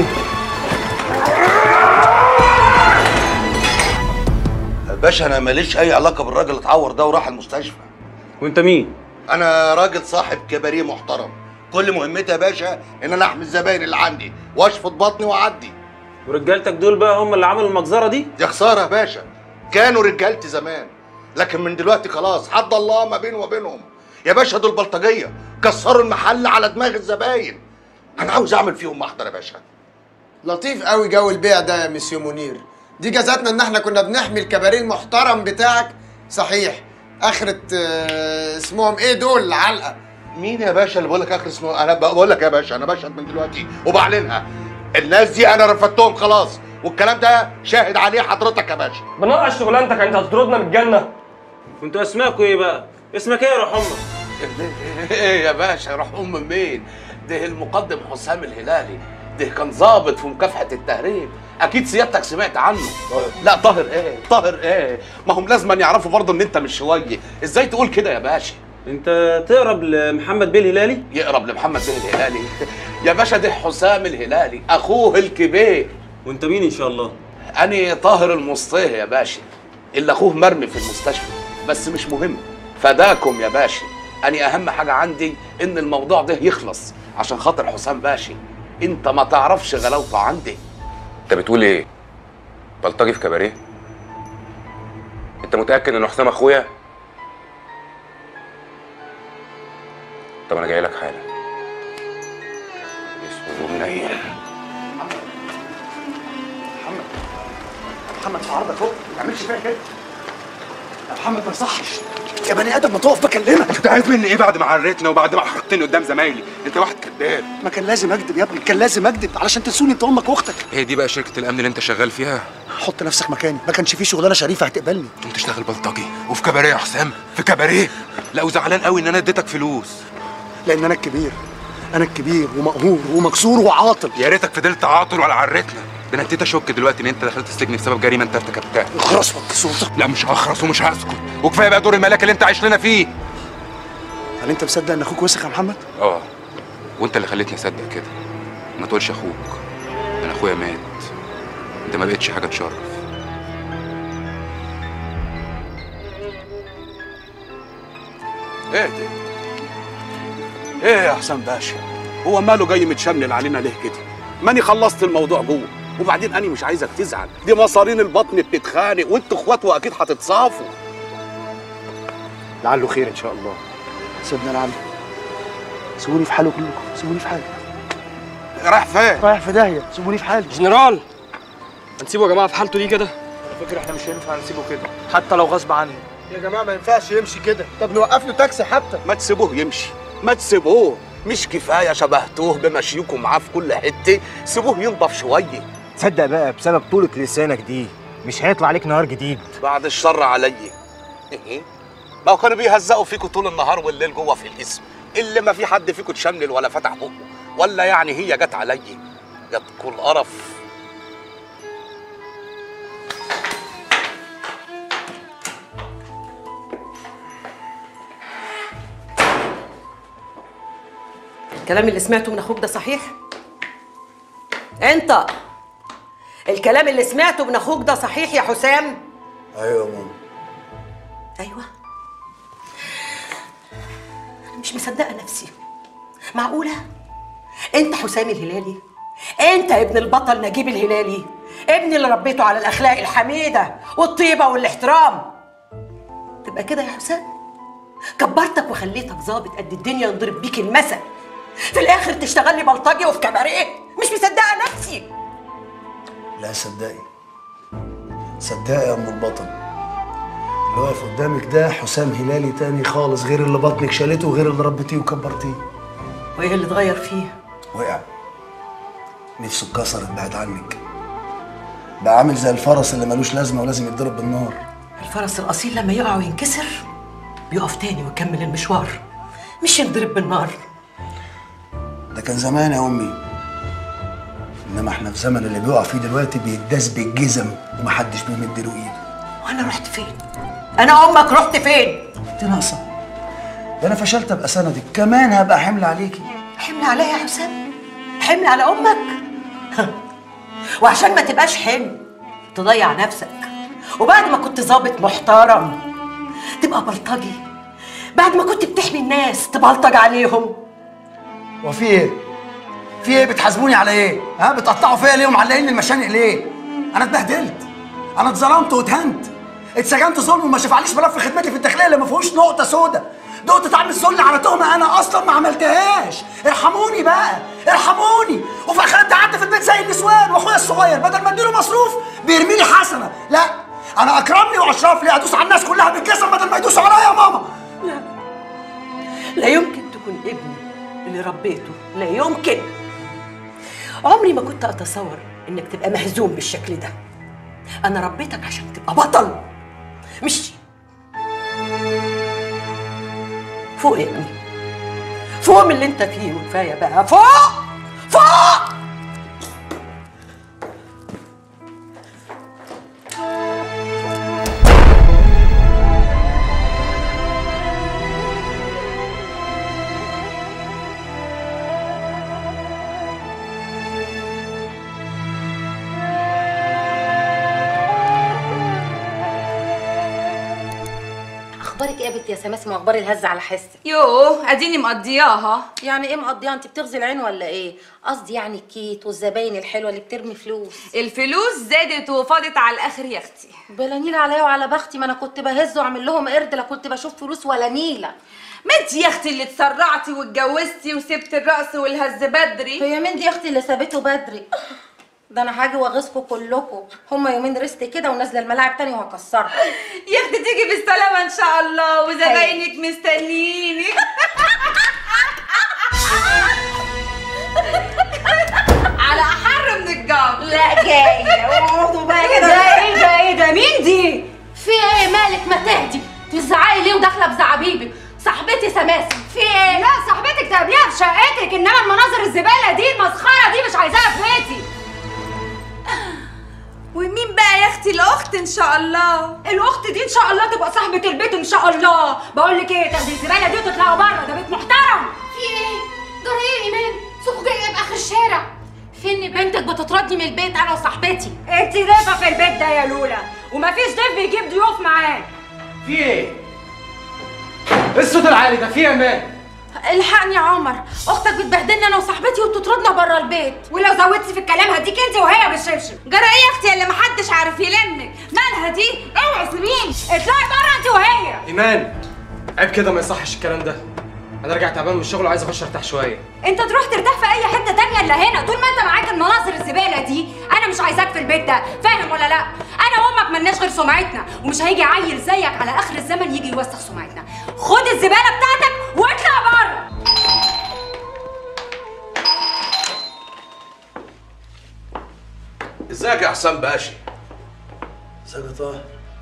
باشا انا ماليش اي علاقه بالراجل اللي اتعور ده وراح المستشفى وانت مين؟ انا راجل صاحب كباريه محترم كل مهمتي يا باشا ان انا احمي الزباين اللي عندي واشفط بطني واعدي ورجالتك دول بقى هم اللي عملوا المجزره دي يا خساره يا باشا كانوا رجالتي زمان لكن من دلوقتي خلاص حد الله ما بيني وبينهم يا باشا دول بلطجيه كسروا المحل على دماغ الزباين انا عاوز اعمل فيهم محضر يا باشا لطيف قوي جو البيع ده يا مسيو منير دي جازتنا ان احنا كنا بنحمي الكباريه المحترم بتاعك صحيح اخرة آه، اسمهم ايه دول علقه مين يا باشا اللي بقول لك اخر اسمه انا بقول لك يا باشا انا بشهد من دلوقتي وبعلنها الناس دي انا رفضتهم خلاص والكلام ده شاهد عليه حضرتك يا باشا بنقع شغلانتك انت هتطردنا من الجنه كنتوا اسماكوا ايه بقى اسمك ايه يا روح امك ايه يا باشا روح ام مين ده المقدم حسام الهلالي ده كان ضابط في مكافحه التهريب اكيد سيادتك سمعت عنه لا طاهر ايه طاهر ايه ما هم لازم يعرفوا برضه ان انت مش شويه ازاي تقول كده يا باشا انت تقرب لمحمد بيه الهلالي يقرب لمحمد بيه الهلالي يا باشا ده حسام الهلالي اخوه الكبير وانت مين ان شاء الله اني طاهر المصطيه يا باشا اللي اخوه مرمي في المستشفى بس مش مهم فداكم يا باشا اني اهم حاجه عندي ان الموضوع ده يخلص عشان خاطر حسام باشا انت ما تعرفش غلاوته عندي انت بتقول ايه بلطجي في كباريه انت متاكد ان حسام اخويا طب انا جاي لك حالا اسمه منيل محمد في عرضك اهو ما تعملش فيها كده يا محمد ما يصحش يا بني ادم ما تقف بكلمك انت عايز مني ايه بعد ما عريتنا وبعد ما حطيتني قدام زمايلي انت واحد كذاب ما كان لازم اكذب يا ابني كان لازم اكذب علشان تنسوني انت امك واختك هي دي بقى شركه الامن اللي انت شغال فيها حط نفسك مكاني ما كانش في شغلانه شريفه هتقبلني انت تشتغل بلطجي وفي كباريه يا حسام في كباريه لا وزعلان قوي ان انا اديتك فلوس لان انا الكبير انا الكبير ومقهور ومكسور وعاطل يا ريتك فضلت عاطل ولا عرتنا ده انا ابتديت اشك دلوقتي ان انت دخلت السجن بسبب جريمه انت ارتكبتها اخرس وطي صوتك لا مش هخرس ومش هسكت وكفايه بقى دور الملاك اللي انت عايش لنا فيه هل انت مصدق ان اخوك وسخ يا محمد اه وانت اللي خليتني اصدق كده ما تقولش اخوك انا اخويا مات انت ما بقتش حاجه تشرف ايه ده ايه يا حسام باشا هو ماله جاي متشمل علينا ليه كده ماني خلصت الموضوع جوه وبعدين انا مش عايزك تزعل دي مصارين البطن بتتخانق وانتوا اخوات واكيد هتتصافوا لعله خير ان شاء الله سيبنا لعله سيبوني في حالي كلكم سيبوني في حالي رايح فين رايح في داهيه سيبوني في حالي جنرال هنسيبه يا جماعه في حالته دي كده على فكره احنا مش هينفع نسيبه كده حتى لو غصب عني يا جماعه ما ينفعش يمشي كده طب نوقف له تاكسي حتى ما تسيبوه يمشي ما تسيبوه مش كفايه شبهتوه بمشيكم معاه في كل حته سيبوه ينضف شويه تصدق بقى بسبب طولة لسانك دي مش هيطلع عليك نهار جديد بعد الشر عليا إيه؟ ما هو كانوا بيهزقوا فيكم طول النهار والليل جوه في الاسم اللي ما في حد فيكم اتشمل ولا فتح بقه ولا يعني هي جت عليا جاتكوا القرف الكلام اللي سمعته من اخوك ده صحيح انت الكلام اللي سمعته من اخوك ده صحيح يا حسام ايوه يا ماما ايوه انا مش مصدقه نفسي معقوله انت حسام الهلالي انت ابن البطل نجيب الهلالي ابني اللي ربيته على الاخلاق الحميده والطيبه والاحترام تبقى كده يا حسام كبرتك وخليتك ظابط قد الدنيا ينضرب بيك المثل في الاخر تشتغل لي بلطجي وفي كباريه مش مصدقه نفسي لا صدقي صدقي يا ام البطل اللي واقف قدامك ده حسام هلالي تاني خالص غير اللي بطنك شالته وغير اللي ربيتيه وكبرتيه وايه اللي اتغير فيه وقع نفسه اتكسرت بعد عنك بقى عامل زي الفرس اللي ملوش لازمه ولازم يتضرب بالنار الفرس الاصيل لما يقع وينكسر بيقف تاني ويكمل المشوار مش ينضرب بالنار ده كان زمان يا امي انما احنا في زمن اللي بيقع فيه دلوقتي بيتداس بالجزم ومحدش بيمد له ايده وانا رحت فين انا امك رحت فين انت ناقصه ده انا فشلت ابقى سندك كمان هبقى حمل عليكي حمل عليا يا حسام حمل على امك وعشان ما تبقاش حمل تضيع نفسك وبعد ما كنت ظابط محترم تبقى بلطجي بعد ما كنت بتحمي الناس تبلطج عليهم وفي ايه في ايه بتحاسبوني على ايه ها بتقطعوا فيا ليه ومعلقين لي المشانق ليه انا اتبهدلت انا اتظلمت واتهنت اتسجنت ظلم وما شفعليش ملف خدمتي في الداخليه اللي ما فيهوش نقطه سودا دقت طعم الذل على تهمه انا اصلا ما عملتهاش ارحموني بقى ارحموني وفي الاخر انت قعدت في البيت زي النسوان واخويا الصغير بدل ما اديله مصروف بيرمي لي حسنه لا انا اكرمني واشرف لي ادوس على الناس كلها بالجسم بدل ما يدوسوا عليا يا ماما لا يمكن تكون ابني اللي ربيته لا يمكن عمري ما كنت اتصور انك تبقى مهزوم بالشكل ده انا ربيتك عشان تبقى بطل مش فوق يا ابني فوق من اللي انت فيه وكفايه بقى فوق فوق اخبارك ايه يا بنت يا سماسم واخبار الهزه على حسك يوه اديني مقضياها يعني ايه مقضيها انت بتغزي العين ولا ايه قصدي يعني الكيت والزباين الحلوه اللي بترمي فلوس الفلوس زادت وفاضت على الاخر يا اختي بلا نيله عليا وعلى بختي ما انا كنت بهز واعمل لهم قرد لا كنت بشوف فلوس ولا نيله ما انت يا اختي اللي اتسرعتي واتجوزتي وسبت الرقص والهز بدري هي مين دي يا اختي اللي سابته بدري ده انا هاجي واغيظكم كلكم هما يومين رست كده ونازله الملاعب تاني وهكسرها يا اختي تيجي بالسلامه ان شاء الله وزباينك مستنيينك على احر من الجو لا جايه اقعدوا بقى كده ده ايه ده ايه ده مين دي في ايه مالك ما تهدي تزعقي ليه وداخله بزعابيبي صاحبتي سماسم في ايه لا صاحبتك تقابليها في شقتك انما المناظر الزباله دي المسخره دي مش عايزاها في بيتي ومين بقى يا اختي الاخت ان شاء الله الاخت دي ان شاء الله تبقى صاحبه البيت ان شاء الله بقول لك ايه تاخدي الزباله دي وتطلعوا بره ده بيت محترم في ايه جرى ايه يا ايمان سوق جايه باخر الشارع فين بنتك بتطردني من البيت انا وصاحبتي انت ضيفه في البيت ده يا لولا ومفيش ضيف بيجيب ضيوف معاه في ايه؟ ايه الصوت العالي ده في ايه يا مان؟ الحقني يا عمر اختك بتبهدلني انا وصاحبتي وبتطردنا بره البيت ولو زودتي في الكلام هديك انت وهي بالشبشب جرى ايه يا اختي اللي محدش عارف يلمك مالها دي اوعي سيبيني اطلعي بره انت وهي ايمان عيب كده ما يصحش الكلام ده انا راجع تعبان من الشغل وعايز اخش ارتاح شويه انت تروح ترتاح في اي حته تانية الا هنا طول ما انت معاك المناظر الزباله دي انا مش عايزاك في البيت ده فاهم ولا لا انا وامك ملناش غير سمعتنا ومش هيجي عيل زيك على اخر الزمن يجي يوسخ سمعتنا خد الزباله بتاعتك واطلع بره ازيك يا حسام باشا ازيك يا طه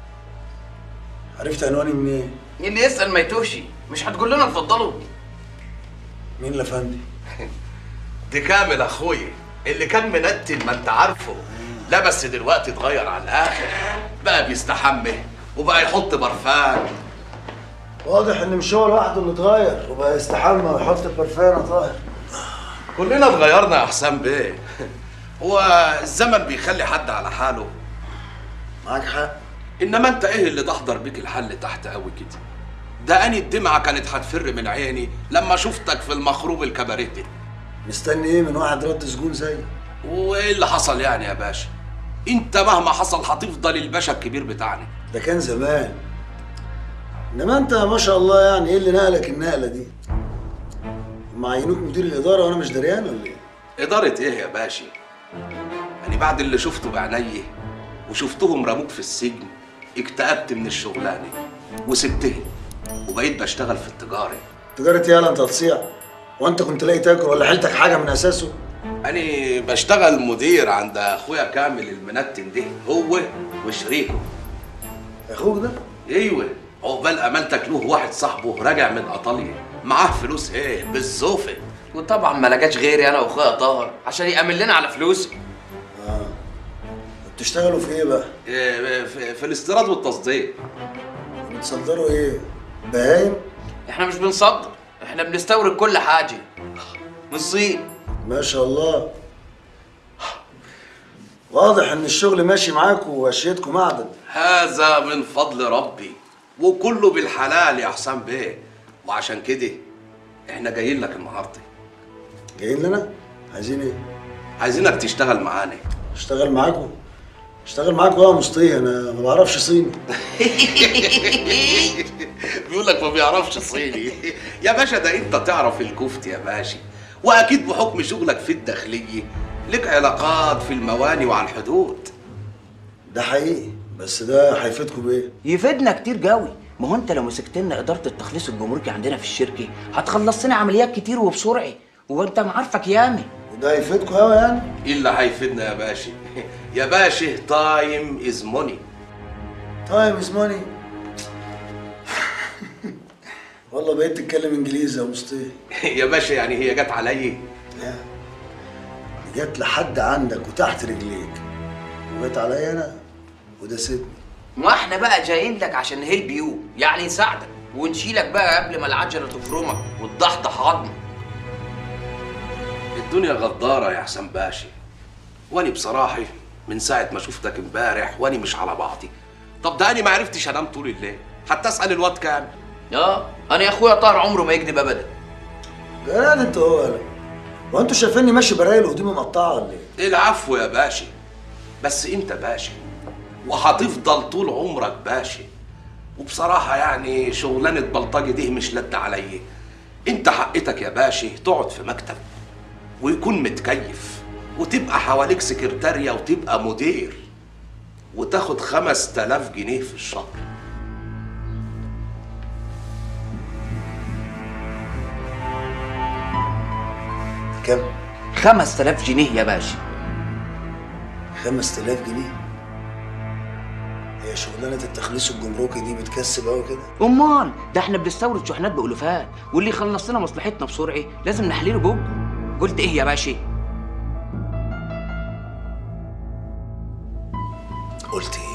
عرفت عنواني منين؟ اللي يسأل ما يتوهش مش هتقول لنا اتفضلوا مين الافندي؟ دي كامل اخويا اللي كان منتن ما انت عارفه لا بس دلوقتي اتغير على الاخر بقى بيستحمى وبقى يحط برفان واضح ان مش هو لوحده اللي اتغير وبقى يستحمى ويحط البرفان يا طاهر كلنا اتغيرنا يا حسام بيه هو الزمن بيخلي حد على حاله معاك حق انما انت ايه اللي تحضر بيك الحل تحت قوي كده ده اني الدمعه كانت هتفر من عيني لما شفتك في المخروب الكباريه ده مستني ايه من واحد رد سجون زي وايه اللي حصل يعني يا باشا انت مهما حصل هتفضل الباشا الكبير بتاعنا ده كان زمان انما انت ما شاء الله يعني ايه اللي نقلك النقله دي هم عينوك مدير الاداره وانا مش دريان ولا ايه اداره ايه يا باشا يعني بعد اللي شفته بعيني وشفتهم رموك في السجن اكتئبت من الشغلانه وسبتهم وبقيت بشتغل في التجاره تجاره يالا انت هتصيع وانت كنت لاقي تاكل ولا حيلتك حاجه من اساسه انا بشتغل مدير عند اخويا كامل المنتن ده هو وشريكه اخوك ده ايوه عقبال امانتك له واحد صاحبه راجع من ايطاليا معاه فلوس ايه بالزوفه وطبعا ما لقاش غيري انا واخويا طاهر عشان يأمن لنا على فلوس اه بتشتغلوا في ايه بقى إيه في, في الاستيراد والتصدير بتصدروا ايه بهايم احنا مش بنصدر احنا بنستورد كل حاجه من الصين ما شاء الله واضح ان الشغل ماشي معاكم واشيتكم معدن هذا من فضل ربي وكله بالحلال يا حسام بيه وعشان كده احنا جايين لك النهارده جايين لنا عايزين ايه؟ عايزينك تشتغل معانا اشتغل معاكم اشتغل معاكم يا مصطفى انا ما بعرفش صيني بيقول لك ما بيعرفش صيني يا باشا ده انت تعرف الكفت يا باشا واكيد بحكم شغلك في الداخليه لك علاقات في المواني وعلى الحدود ده حقيقي بس ده هيفيدكم بايه؟ يفيدنا كتير قوي ما هو انت لو مسكت لنا اداره التخليص الجمركي عندنا في الشركه هتخلص لنا عمليات كتير وبسرعه وانت معارفك يامي وده هيفيدكم قوي يعني؟ ايه اللي هيفيدنا يا باشا يا باشا تايم از موني تايم از ماني والله بقيت تتكلم انجليزي يا مصطفى يا باشا يعني هي جت عليا لا جت لحد عندك وتحت رجليك وجت عليا انا وده سيبني ما احنا بقى جايين لك عشان نهيل يو يعني نساعدك ونشيلك بقى قبل ما العجله تفرمك وتضحضح عظمك الدنيا غدارة يا حسن باشا واني بصراحة من ساعة ما شفتك امبارح واني مش على بعضي طب ده انا ما عرفتش انام طول الليل حتى اسأل الواد كام اه انا يا اخويا طاهر عمره ما يكذب ابدا جلال انت هو ولا هو انتوا شايفيني ماشي برايل قدامي مقطعه ولا ايه؟ العفو يا باشا بس انت باشا وهتفضل طول عمرك باشا وبصراحة يعني شغلانة بلطجي دي مش لد عليا انت حقتك يا باشا تقعد في مكتب ويكون متكيف وتبقى حواليك سكرتارية وتبقى مدير وتاخد خمس تلاف جنيه في الشهر كم؟ 5000 جنيه يا باشا 5000 جنيه هي شغلانه التخليص الجمركي دي بتكسب قوي كده؟ امال ده احنا بنستورد شحنات بالوفات واللي يخلص لنا مصلحتنا بسرعه لازم نحليله بوجه قلت ايه يا باشا قلت ايه؟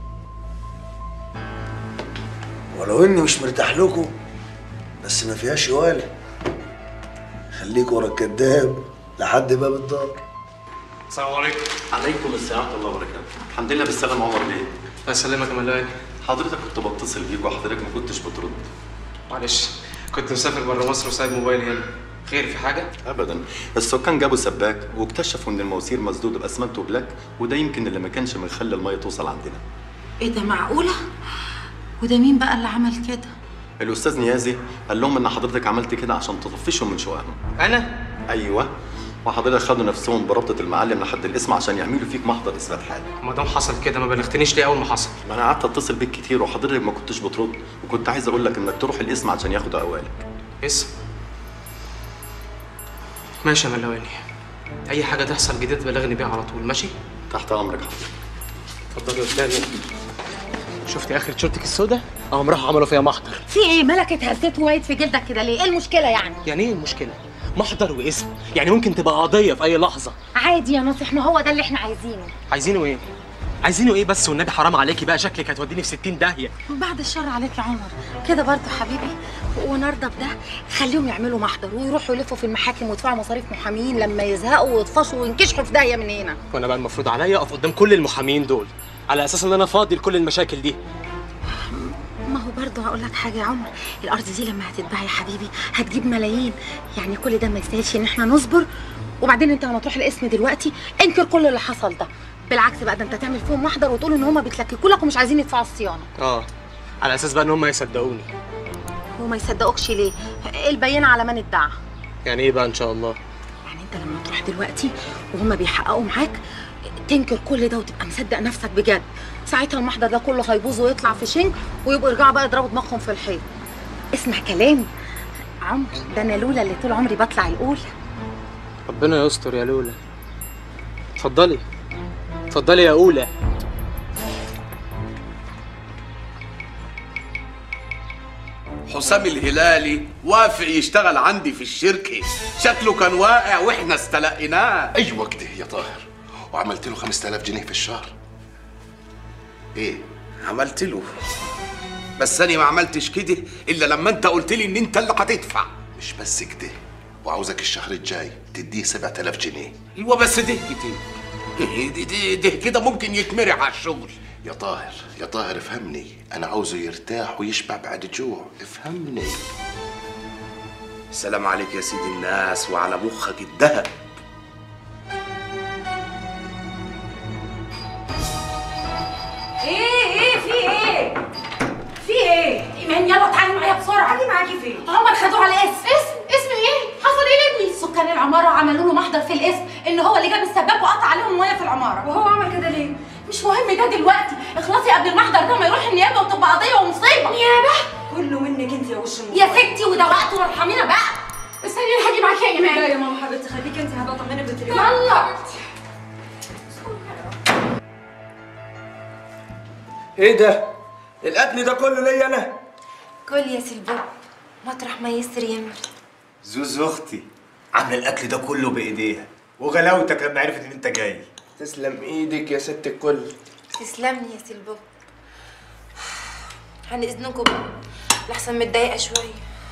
ولو اني مش مرتاح لكم بس ما فيهاش ولا خليك ورا الكداب لحد باب الدار السلام عليكم عليكم السلام ورحمه الله وبركاته الحمد لله بالسلامه عمر بيه الله يسلمك يا ملاك حضرتك كنت بتصل بيك وحضرتك ما كنتش بترد معلش كنت مسافر بره مصر وسايب موبايلي هنا خير في حاجه ابدا السكان جابوا سباك واكتشفوا ان المواسير مسدوده باسمنت وبلاك وده يمكن اللي ما كانش مخلي الميه توصل عندنا ايه ده معقولة؟ وده مين بقى اللي عمل كده؟ الاستاذ نيازي قال لهم ان حضرتك عملت كده عشان تطفشهم من شققهم انا ايوه وحضرتك خدوا نفسهم بربطه المعلم لحد الاسم عشان يعملوا فيك محضر اثبات حاله ما دام حصل كده ما بلغتنيش ليه اول ما حصل ما انا قعدت اتصل بيك كتير وحضرتك ما كنتش بترد وكنت عايز اقول لك انك تروح الاسم عشان ياخدوا اوالك اسم ماشي يا ملواني اي حاجه تحصل جديد بلغني بيها على طول ماشي تحت امرك حضرتك اتفضلي قدامي شفتي اخر تيشيرتك السوداء قام راحوا عملوا فيها محضر في ايه مالك اتهزيت وقعت في جلدك كده ليه؟ ايه المشكلة يعني؟ يعني ايه المشكله محضر واسم يعني ممكن تبقى قضيه في اي لحظه عادي يا ناصح ما هو ده اللي احنا عايزينه عايزينه ايه عايزينه ايه بس والنبي حرام عليكي بقى شكلك هتوديني في 60 داهيه بعد الشر عليك يا عمر كده برضه حبيبي ونرضى بده خليهم يعملوا محضر ويروحوا يلفوا في المحاكم ويدفعوا مصاريف محامين لما يزهقوا ويطفشوا وينكشحوا في داهيه من هنا وانا بقى المفروض عليا اقف قدام كل المحامين دول على اساس ان انا فاضي لكل المشاكل دي ما هو برضه هقول لك حاجه يا عمر الارض دي لما هتتباع يا حبيبي هتجيب ملايين يعني كل ده ما يستاهلش ان احنا نصبر وبعدين انت لما تروح القسم دلوقتي انكر كل اللي حصل ده بالعكس بقى ده انت تعمل فيهم محضر وتقول ان هما بيتلككوا لك ومش عايزين يدفعوا الصيانه اه على اساس بقى ان هم يصدقوني وما يصدقوكش ليه البينه على من ادعى يعني ايه بقى ان شاء الله يعني انت لما تروح دلوقتي وهما بيحققوا معاك تنكر كل ده وتبقى مصدق نفسك بجد ساعتها المحضر ده كله هيبوظ ويطلع في شنك ويبقوا يرجعوا بقى يضربوا دماغهم في الحيط اسمع كلامي عمر ده انا لولا اللي طول عمري بطلع الاولى ربنا يستر يا لولا اتفضلي اتفضلي يا اولى حسام الهلالي وافق يشتغل عندي في الشركة شكله كان واقع واحنا استلقيناه ايوه كده يا طاهر وعملت له 5000 جنيه في الشهر ايه عملت له بس انا ما عملتش كده الا لما انت قلت لي ان انت اللي هتدفع مش بس كده وعاوزك الشهر الجاي تديه 7000 جنيه ايوه بس ده كده ده, ده, ده كده ممكن يتمرع على الشغل يا طاهر يا طاهر افهمني انا عاوزه يرتاح ويشبع بعد الجوع افهمني السلام عليك يا سيدي الناس وعلى مخك الدهب بسرعه هاجي معاكي فين عمر خدوه على اسم اسم اسم ايه حصل ايه لابني سكان العماره عملوا له محضر في الاسم ان هو اللي جاب السباك وقطع عليهم الميه في العماره وهو عمل كده ليه مش مهم ده دلوقتي اخلصي قبل المحضر ده ما يروح النيابه وتبقى قضيه ومصيبه نيابه كله منك انت يا وش يا ستي وده وقته وارحمينا بقى استني انا هاجي معاكي يا ايمان لا يا ماما حبيبتي خليكي انت هبقى اطمنك بالتليفون يلا ايه ده؟ الاكل ده كله ليا انا؟ كل يا سلبوب مطرح ما يسر يمر زوز اختي عامله الاكل ده كله بايديها وغلاوتك لما عرفت ان انت جاي تسلم ايدك يا ست الكل تسلمني يا سلبوب عن اذنكم بقى لحسن متضايقه شويه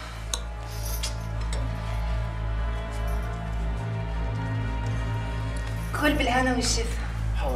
كل بالهنا والشفا حاضر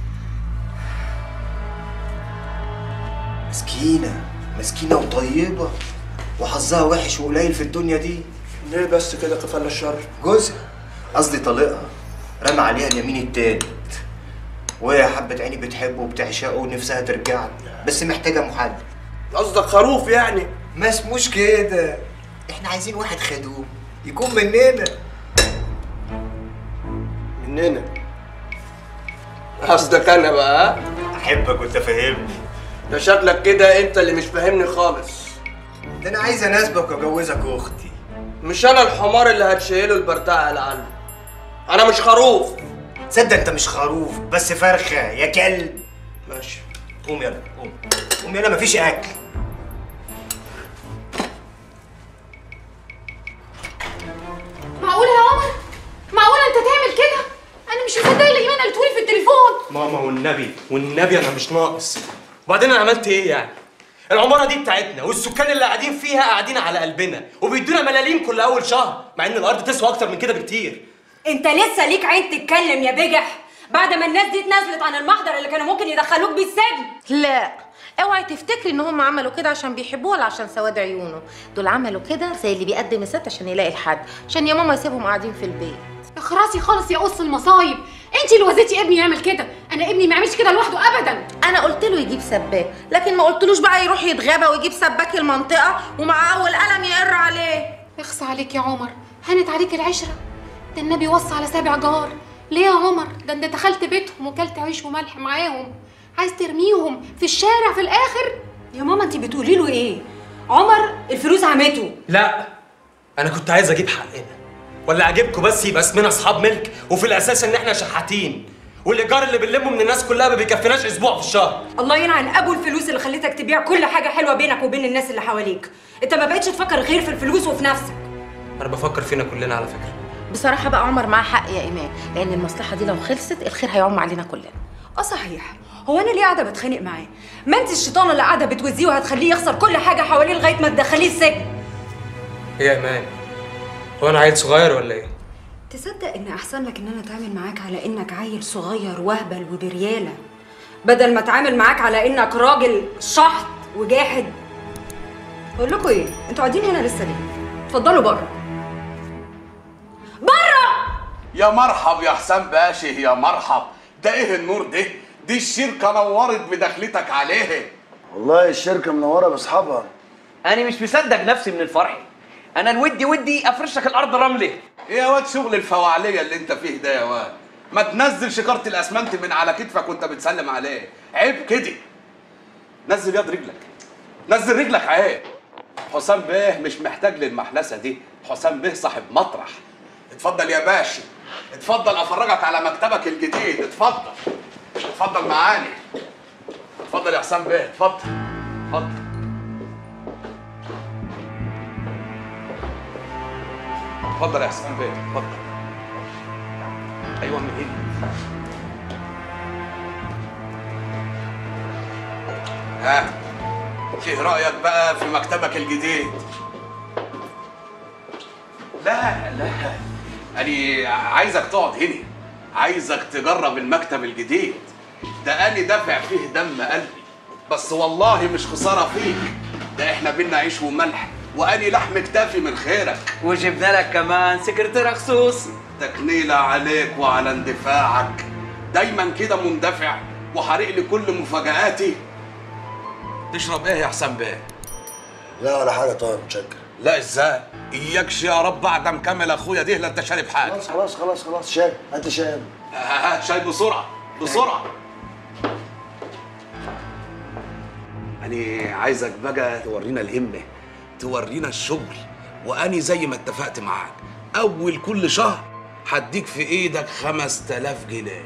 مسكينه مسكينه وطيبه وحظها وحش وقليل في الدنيا دي ليه بس كده كفل الشر جوزها قصدي طليقها رمى عليها اليمين التالت وهي حبة عيني بتحبه وبتعشقه ونفسها ترجع له بس محتاجة محل قصدك خروف يعني ما اسموش كده احنا عايزين واحد خدوم يكون مننا مننا قصدك انا بقى ها؟ احبك وانت فاهمني ده شكلك كده انت اللي مش فاهمني خالص ده انا عايز اناسبك واجوزك اختي مش انا الحمار اللي هتشيله البرتاع على عنه انا مش خروف تصدق انت مش خروف بس فرخة يا كلب ماشي قوم يلا قوم قوم يلا مفيش اكل معقوله يا عمر معقوله انت تعمل كده انا مش مصدقه اللي ايمان قالته لي في التليفون ماما والنبي والنبي انا مش ناقص وبعدين انا عملت ايه يعني العماره دي بتاعتنا والسكان اللي قاعدين فيها قاعدين على قلبنا وبيدونا ملاليم كل اول شهر مع ان الارض تسوى اكتر من كده بكتير انت لسه ليك عين تتكلم يا بجح بعد ما الناس دي اتنازلت عن المحضر اللي كانوا ممكن يدخلوك بيه السجن لا اوعي تفتكري ان هم عملوا كده عشان بيحبوه ولا عشان سواد عيونه دول عملوا كده زي اللي بيقدم الست عشان يلاقي الحد عشان يا ماما يسيبهم قاعدين في البيت اخرسي خالص يا قص المصايب انت اللي وزيتي ابني يعمل كده انا ابني ما يعملش كده لوحده ابدا انا قلت له يجيب سباك لكن ما قلتلوش بقى يروح يتغابى ويجيب سباك المنطقه ومع اول قلم يقر عليه اخصى عليك يا عمر هانت عليك العشره ده النبي وصى على سابع جار ليه يا عمر ده انت دخلت بيتهم وكلت عيش وملح معاهم عايز ترميهم في الشارع في الاخر يا ماما انت بتقولي له ايه عمر الفلوس عمته لا انا كنت عايز اجيب حقنا ولا عاجبكم بس يبقى اسمنا اصحاب ملك وفي الاساس ان احنا شحاتين والايجار اللي بنلمه من الناس كلها ما بيكفيناش اسبوع في الشهر الله يلعن ابو الفلوس اللي خليتك تبيع كل حاجه حلوه بينك وبين الناس اللي حواليك انت ما بقتش تفكر غير في الفلوس وفي نفسك انا بفكر فينا كلنا على فكره بصراحه بقى عمر معاه حق يا ايمان لان المصلحه دي لو خلصت الخير هيعم علينا كلنا اه صحيح هو انا ليه قاعده بتخانق معاه ما انت الشيطانه اللي قاعده بتوزيه وهتخليه يخسر كل حاجه حواليه لغايه ما تدخليه السجن ايه يا ايمان هو انا عيل صغير ولا ايه تصدق ان احسن لك ان انا اتعامل معاك على انك عيل صغير وهبل وبرياله بدل ما اتعامل معاك على انك راجل شحط وجاحد بقول لكم ايه انتوا قاعدين هنا لسه ليه اتفضلوا بره بره يا مرحب يا حسام باشا يا مرحب ده ايه النور ده دي الشركة نورت بدخلتك عليه والله الشركة منورة بأصحابها انا مش مصدق نفسي من الفرح انا الودي ودي افرش لك الارض رمله ايه يا واد شغل الفواعلية اللي انت فيه ده يا واد ما تنزل شكارة الاسمنت من على كتفك وانت بتسلم عليه عيب كده نزل يد رجلك نزل رجلك عيب حسام بيه مش محتاج للمحلسة دي حسام بيه صاحب مطرح اتفضل يا باشا اتفضل افرجك على مكتبك الجديد اتفضل اتفضل معاني اتفضل يا حسام بيه اتفضل اتفضل اتفضل يا حسام بيه اتفضل ايوه من ايه ها ايه رايك بقى في مكتبك الجديد لا لا انا عايزك تقعد هنا عايزك تجرب المكتب الجديد ده انا دافع فيه دم قلبي بس والله مش خساره فيك ده احنا بينا عيش وملح واني لحم كتافي من خيرك وجبنا لك كمان سكرتيره خصوصي تكنيلة عليك وعلى اندفاعك دايما كده مندفع وحارق لي كل مفاجآتي تشرب ايه يا حسام بيه لا ولا حاجه طاهر متشكر لا ازاي اياكش يا رب بعد مكمل اخويا ده لا انت شارب حاجه خلاص خلاص خلاص خلاص شاي انت شاي يا ابني. هات شاي بسرعه بسرعه أنا عايزك بقى تورينا الهمة تورينا الشغل وأني زي ما اتفقت معاك أول كل شهر هديك في إيدك 5000 جنيه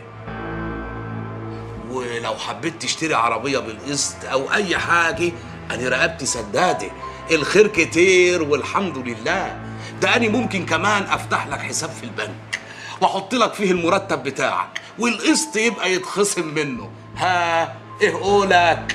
ولو حبيت تشتري عربية بالقسط أو أي حاجة أنا رقبتي سدادة الخير كتير والحمد لله ده أنا ممكن كمان أفتح لك حساب في البنك وأحط لك فيه المرتب بتاعك والقسط يبقى يتخصم منه ها إيه قولك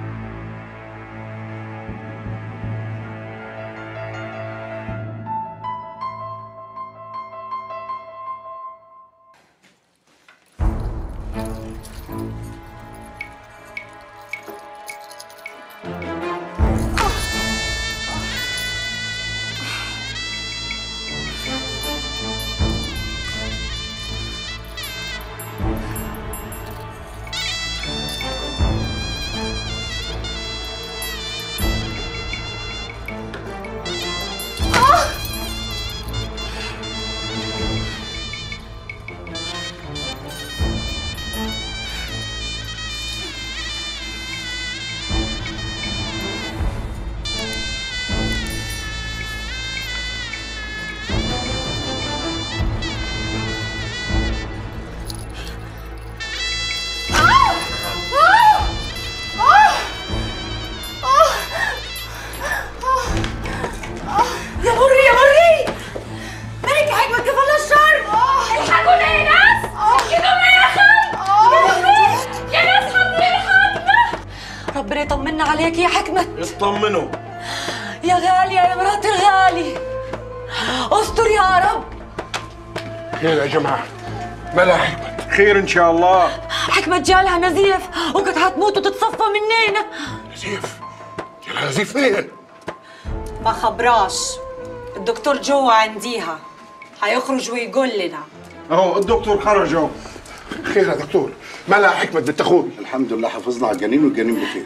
يا مري يا مري مالك يا حكمة كيف الله الشر الحقونا يا ناس كدونا يا خال يا ناس حطوا الحقنا ربنا يطمنا عليك يا حكمة اطمنوا يا غالية يا مرات الغالي استر يا رب خير يا جماعه ملا حكمه خير ان شاء الله حكمة جالها نزيف وكانت هتموت وتتصفى مننا نزيف يا نزيف فين ما خبراش الدكتور جوا عنديها هيخرج ويقول لنا اهو الدكتور خرج اهو خير يا دكتور ملا حكمه بنت اخوي الحمد لله حافظنا على الجنين والجنين بخير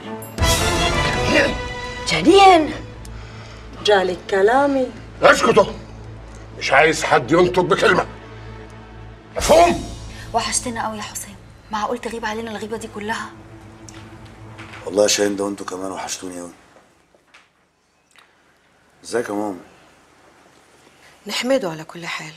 جنين جالك كلامي اسكتوا مش عايز حد ينطق بكلمه مفهوم وحشتنا قوي يا حسام معقول تغيب علينا الغيبه دي كلها والله يا شاهين ده وانتوا كمان وحشتوني قوي ازيك يا ماما نحمده على كل حال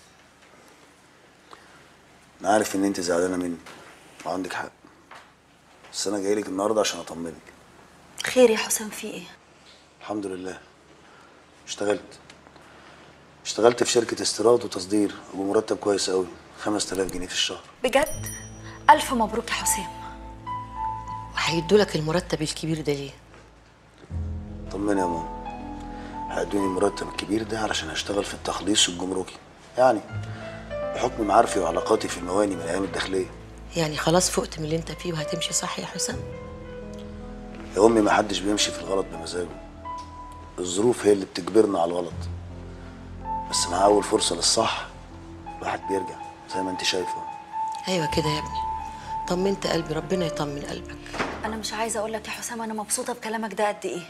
انا عارف ان انت زعلانه مني وعندك حق بس انا جاي لك النهارده عشان اطمنك خير يا حسام في ايه الحمد لله اشتغلت اشتغلت في شركه استيراد وتصدير وبمرتب كويس قوي 5000 جنيه في الشهر بجد الف مبروك يا حسام وهيدوا لك المرتب الكبير ده ليه طمني يا ماما هيدوني المرتب الكبير ده علشان اشتغل في التخليص الجمركي يعني بحكم معارفي وعلاقاتي في المواني من ايام الداخليه يعني خلاص فقت من اللي انت فيه وهتمشي صح يا حسام يا امي ما حدش بيمشي في الغلط بمزاجه الظروف هي اللي بتجبرنا على الغلط بس مع اول فرصه للصح الواحد بيرجع زي ما انت شايفه ايوه كده يا ابني طمنت قلبي ربنا يطمن قلبك انا مش عايزه اقول لك يا حسام انا مبسوطه بكلامك ده قد ايه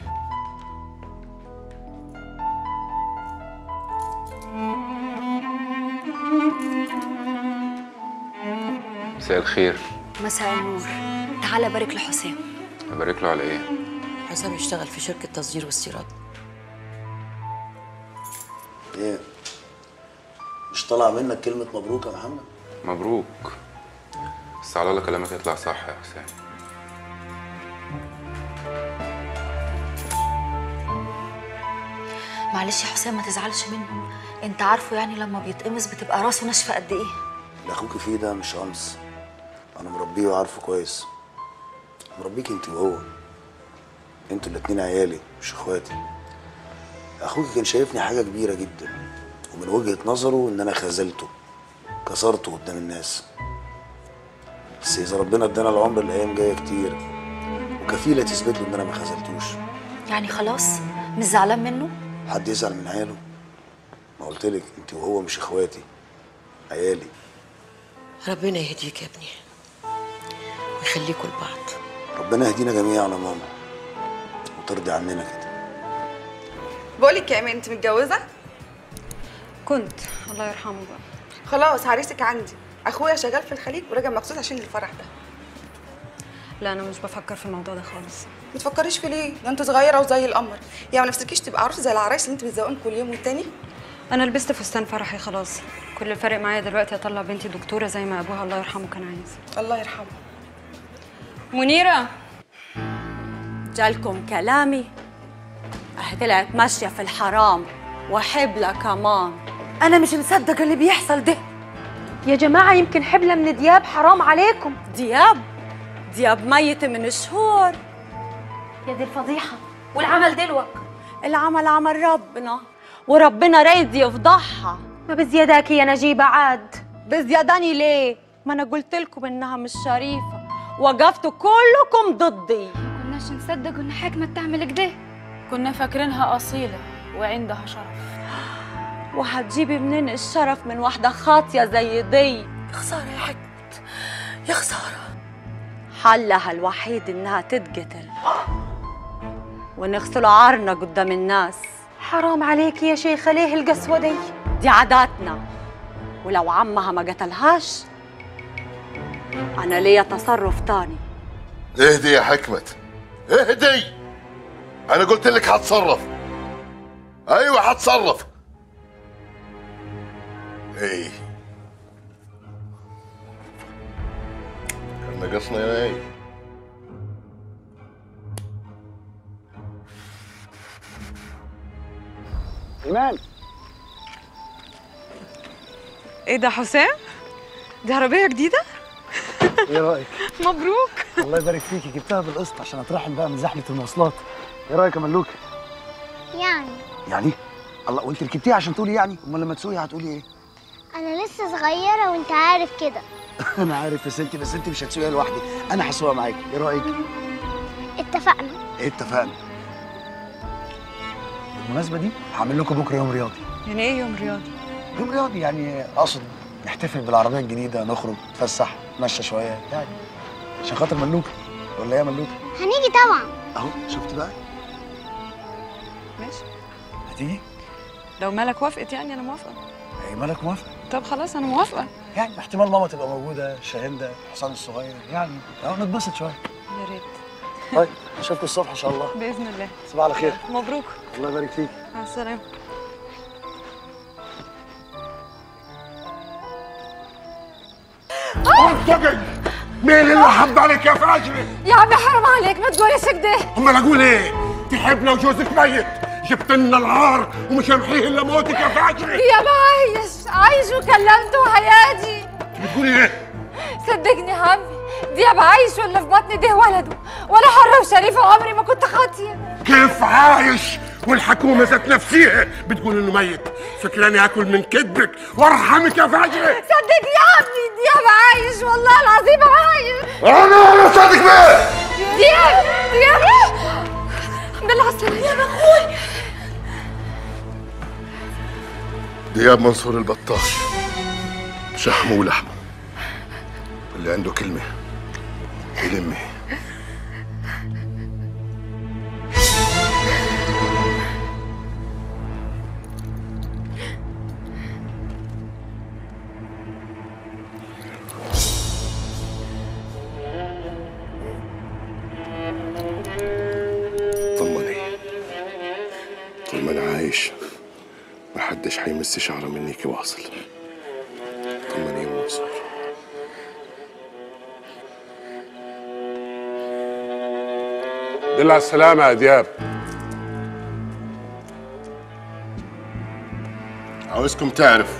مساء الخير مساء النور تعالى بارك لحسام ابارك له على ايه حسام يشتغل في شركه تصدير واستيراد ايه مش طالع منك كلمه مبروك يا محمد مبروك بس على الله كلامك يطلع صح يا حسام معلش يا حسام ما تزعلش منه انت عارفه يعني لما بيتقمص بتبقى راسه ناشفه قد ايه اللي اخوك فيه ده مش قمص انا مربيه وعارفه كويس مربيك انت وهو انتوا الاتنين عيالي مش اخواتي اخوك كان شايفني حاجه كبيره جدا ومن وجهه نظره ان انا خذلته كسرته قدام الناس بس اذا ربنا ادانا العمر الايام جايه كتير وكفيله تثبت له ان انا ما خذلتوش يعني خلاص مش زعلان منه حد يزعل من عياله ما قلت لك انت وهو مش اخواتي عيالي ربنا يهديك يا ابني ويخليكوا لبعض ربنا يهدينا جميعا يا ماما وترضي عننا كده بقولك يا ايمان انت متجوزه كنت الله يرحمه بقى خلاص عريسك عندي اخويا شغال في الخليج وراجع مخصوص عشان الفرح ده لا انا مش بفكر في الموضوع ده خالص ما تفكريش في ليه ده انت صغيره وزي القمر يعني ما نفسكيش تبقى عروسه زي العرايس اللي انت بتزوقهم كل يوم والتاني انا لبست فستان فرحي خلاص كل الفرق معايا دلوقتي اطلع بنتي دكتوره زي ما ابوها الله يرحمه كان عايز الله يرحمه منيره جالكم كلامي اه طلعت ماشية في الحرام وحبلة كمان انا مش مصدقه اللي بيحصل ده يا جماعه يمكن حبلة من دياب حرام عليكم دياب دياب ميت من شهور يا دي الفضيحه والعمل دلوك العمل عمل ربنا وربنا رايد يفضحها ما بزياداكي يا نجيبه عاد بزياداني ليه ما انا قلت لكم انها مش شريفه وقفتوا كلكم ضدي كناش نصدق ان حكمة تعمل كده كنا فاكرينها أصيلة وعندها شرف وهتجيبي منين الشرف من واحدة خاطية زي دي يا خساره يا حكمت يا خساره حلها الوحيد انها تتقتل ونغسل عارنا قدام الناس حرام عليكي يا شيخه ليه القسوه دي دي عاداتنا ولو عمها ما قتلهاش انا ليا تصرف تاني اهدي يا حكمت اهدي انا قلت لك هتصرف ايوه هتصرف ايه كان نقصنا يا ايه ايمان ايه ده حسام دي عربيه جديده ايه رايك مبروك الله يبارك فيكي جبتها بالقسط عشان اترحم بقى من زحمه المواصلات ايه رايك يا ملوك يعني يعني الله وانت ركبتيها عشان تقولي يعني امال لما تسوقي هتقولي ايه انا لسه صغيره وانت عارف كده انا عارف يا ستي بس انت مش هتسوقيها لوحدي انا هسوقها معاكي ايه رايك اتفقنا ايه اتفقنا بالمناسبه دي هعمل لكم بكره يوم رياضي يعني ايه يوم رياضي يوم رياضي يعني اقصد نحتفل بالعربيه الجديده نخرج نتفسح نتمشى شويه يعني عشان خاطر ملوكه ولا ايه يا ملوكه هنيجي طبعا اهو شفت بقى ماشي هتيجي لو مالك وافقت يعني انا موافقه هي مالك موافق طب خلاص انا موافقه يعني احتمال ماما تبقى موجوده شاهندة حسام الصغير يعني اهو نتبسط شويه يا ريت طيب اشوفكم الصبح ان شاء الله باذن الله صباح على خير مبروك الله يبارك فيك مع السلامه انطقي مين اللي حب عليك يا فاجري يا عمي حرام عليك ما تقوليش كده امال اقول ايه تحب لو جوزك ميت جبت لنا العار ومش همحيه الا موتك يا فاجري يا ما عايش عايش وكلمته وحياتي بتقولي ايه صدقني يا عمي دياب عايش ولا في بطني ده ولده وانا حرة وشريفة وعمري ما كنت خاطية كيف عايش والحكومه ذات نفسها بتقول انه ميت فكراني اكل من كذبك وارحمك يا فاجري صدقني يا عمي دياب عايش والله العظيم عايش انا انا صادق بيه دياب دياب الحمد لله على السلامة يا اخوي دياب منصور البطاش شحمه ولحمه اللي عنده كلمه يلمي طمني طول ما انا عايش محدش هيمس شعره منيكي واصل طمني يا منصور دل على السلامة يا دياب عاوزكم تعرف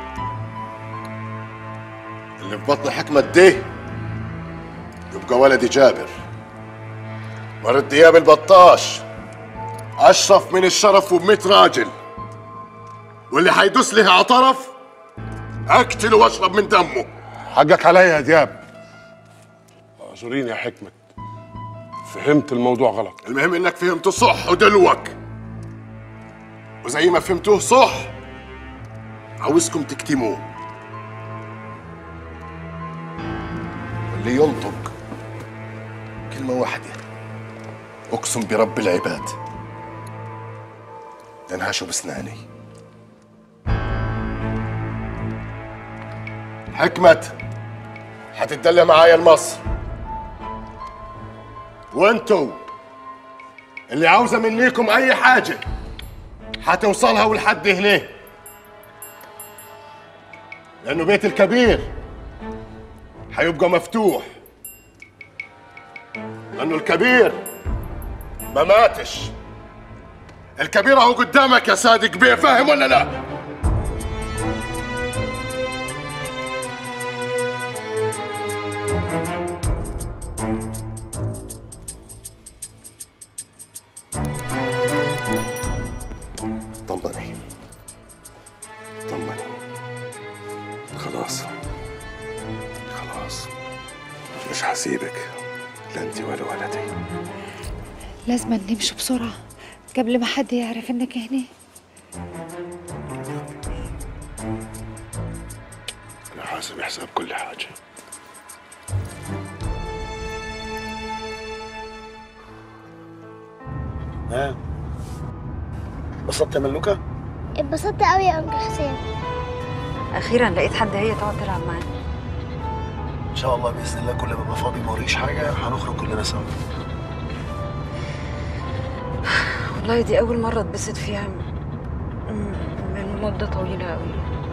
اللي في بطن حكمة دي يبقى ولدي جابر مرد دياب البطاش أشرف من الشرف وبميت راجل واللي هيدوس لها على طرف أقتله وأشرب من دمه حقك عليا يا دياب اعذريني يا حكمة فهمت الموضوع غلط المهم انك فهمته صح ودلوك وزي ما فهمتوه صح عاوزكم تكتموه واللي ينطق كلمة واحدة أقسم برب العباد انهشه بسناني حكمت هتتدلى معايا لمصر وانتوا اللي عاوزه منيكم اي حاجه هتوصلها ولحد هنا لانه بيت الكبير هيبقى مفتوح لانه الكبير ما ماتش الكبير اهو قدامك يا صادق بيه فاهم ولا لا؟ طمني طمني خلاص خلاص مش هسيبك لا انت ولا ولدي لازم نمشي بسرعة قبل ما حد يعرف انك هنا انا حاسب حساب كل حاجه ها انبسطت يا ملوكة؟ اتبسطت قوي يا انكل حسين اخيرا لقيت حد هي تقعد تلعب معاه ان شاء الله باذن الله كل ما ابقى فاضي ما وريش حاجه هنخرج كلنا سوا والله دي اول مره اتبسط فيها م- من مده طويله قوي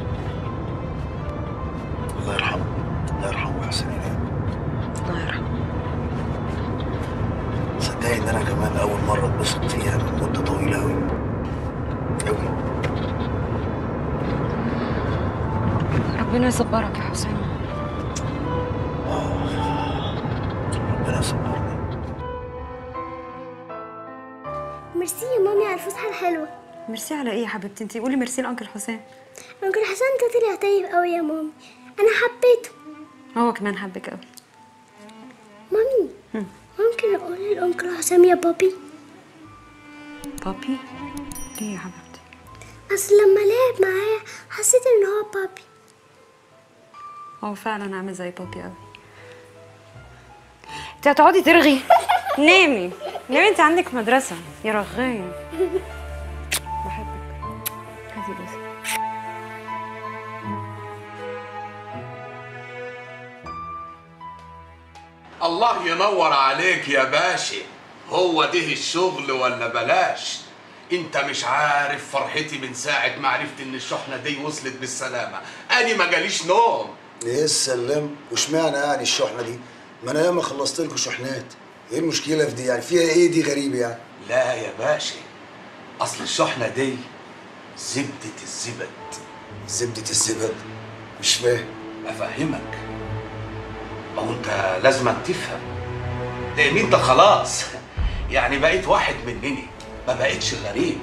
الله يرحمه الله يرحمه ويحسن اليه الله يرحمه صدقني ان انا كمان اول مره اتبسط فيها من مده طويله قوي قوي ربنا يصبرك يا حسين ربنا يصبرني ميرسي يا مامي على الفسحه الحلوه ميرسي على ايه يا حبيبتي انتي قولي ميرسي لانكل حسين انكل حسين ده طلع طيب قوي يا مامي انا حبيته هو كمان حبك قوي مامي ممكن اقول للانكل حسام يا بابي بابي ليه يا حبيبتي اصل لما لعب معايا حسيت ان هو بابي هو فعلا عامل زي بابي قوي انت هتقعدي ترغي نامي نامي انت عندك مدرسه يا رغايه بحبك هاتي بس الله ينور عليك يا باشا هو ده الشغل ولا بلاش انت مش عارف فرحتي من ساعة ما عرفت ان الشحنة دي وصلت بالسلامة انا ما جاليش نوم ايه السلام واشمعنى يعني الشحنه دي ما انا ياما خلصت لكم شحنات ايه المشكله في دي يعني فيها ايه دي غريبه يعني لا يا باشا اصل الشحنة دي زبدة الزبد زبدة الزبد مش فاهم افهمك ما هو انت لازم تفهم لان انت خلاص يعني بقيت واحد مننا ما بقتش غريب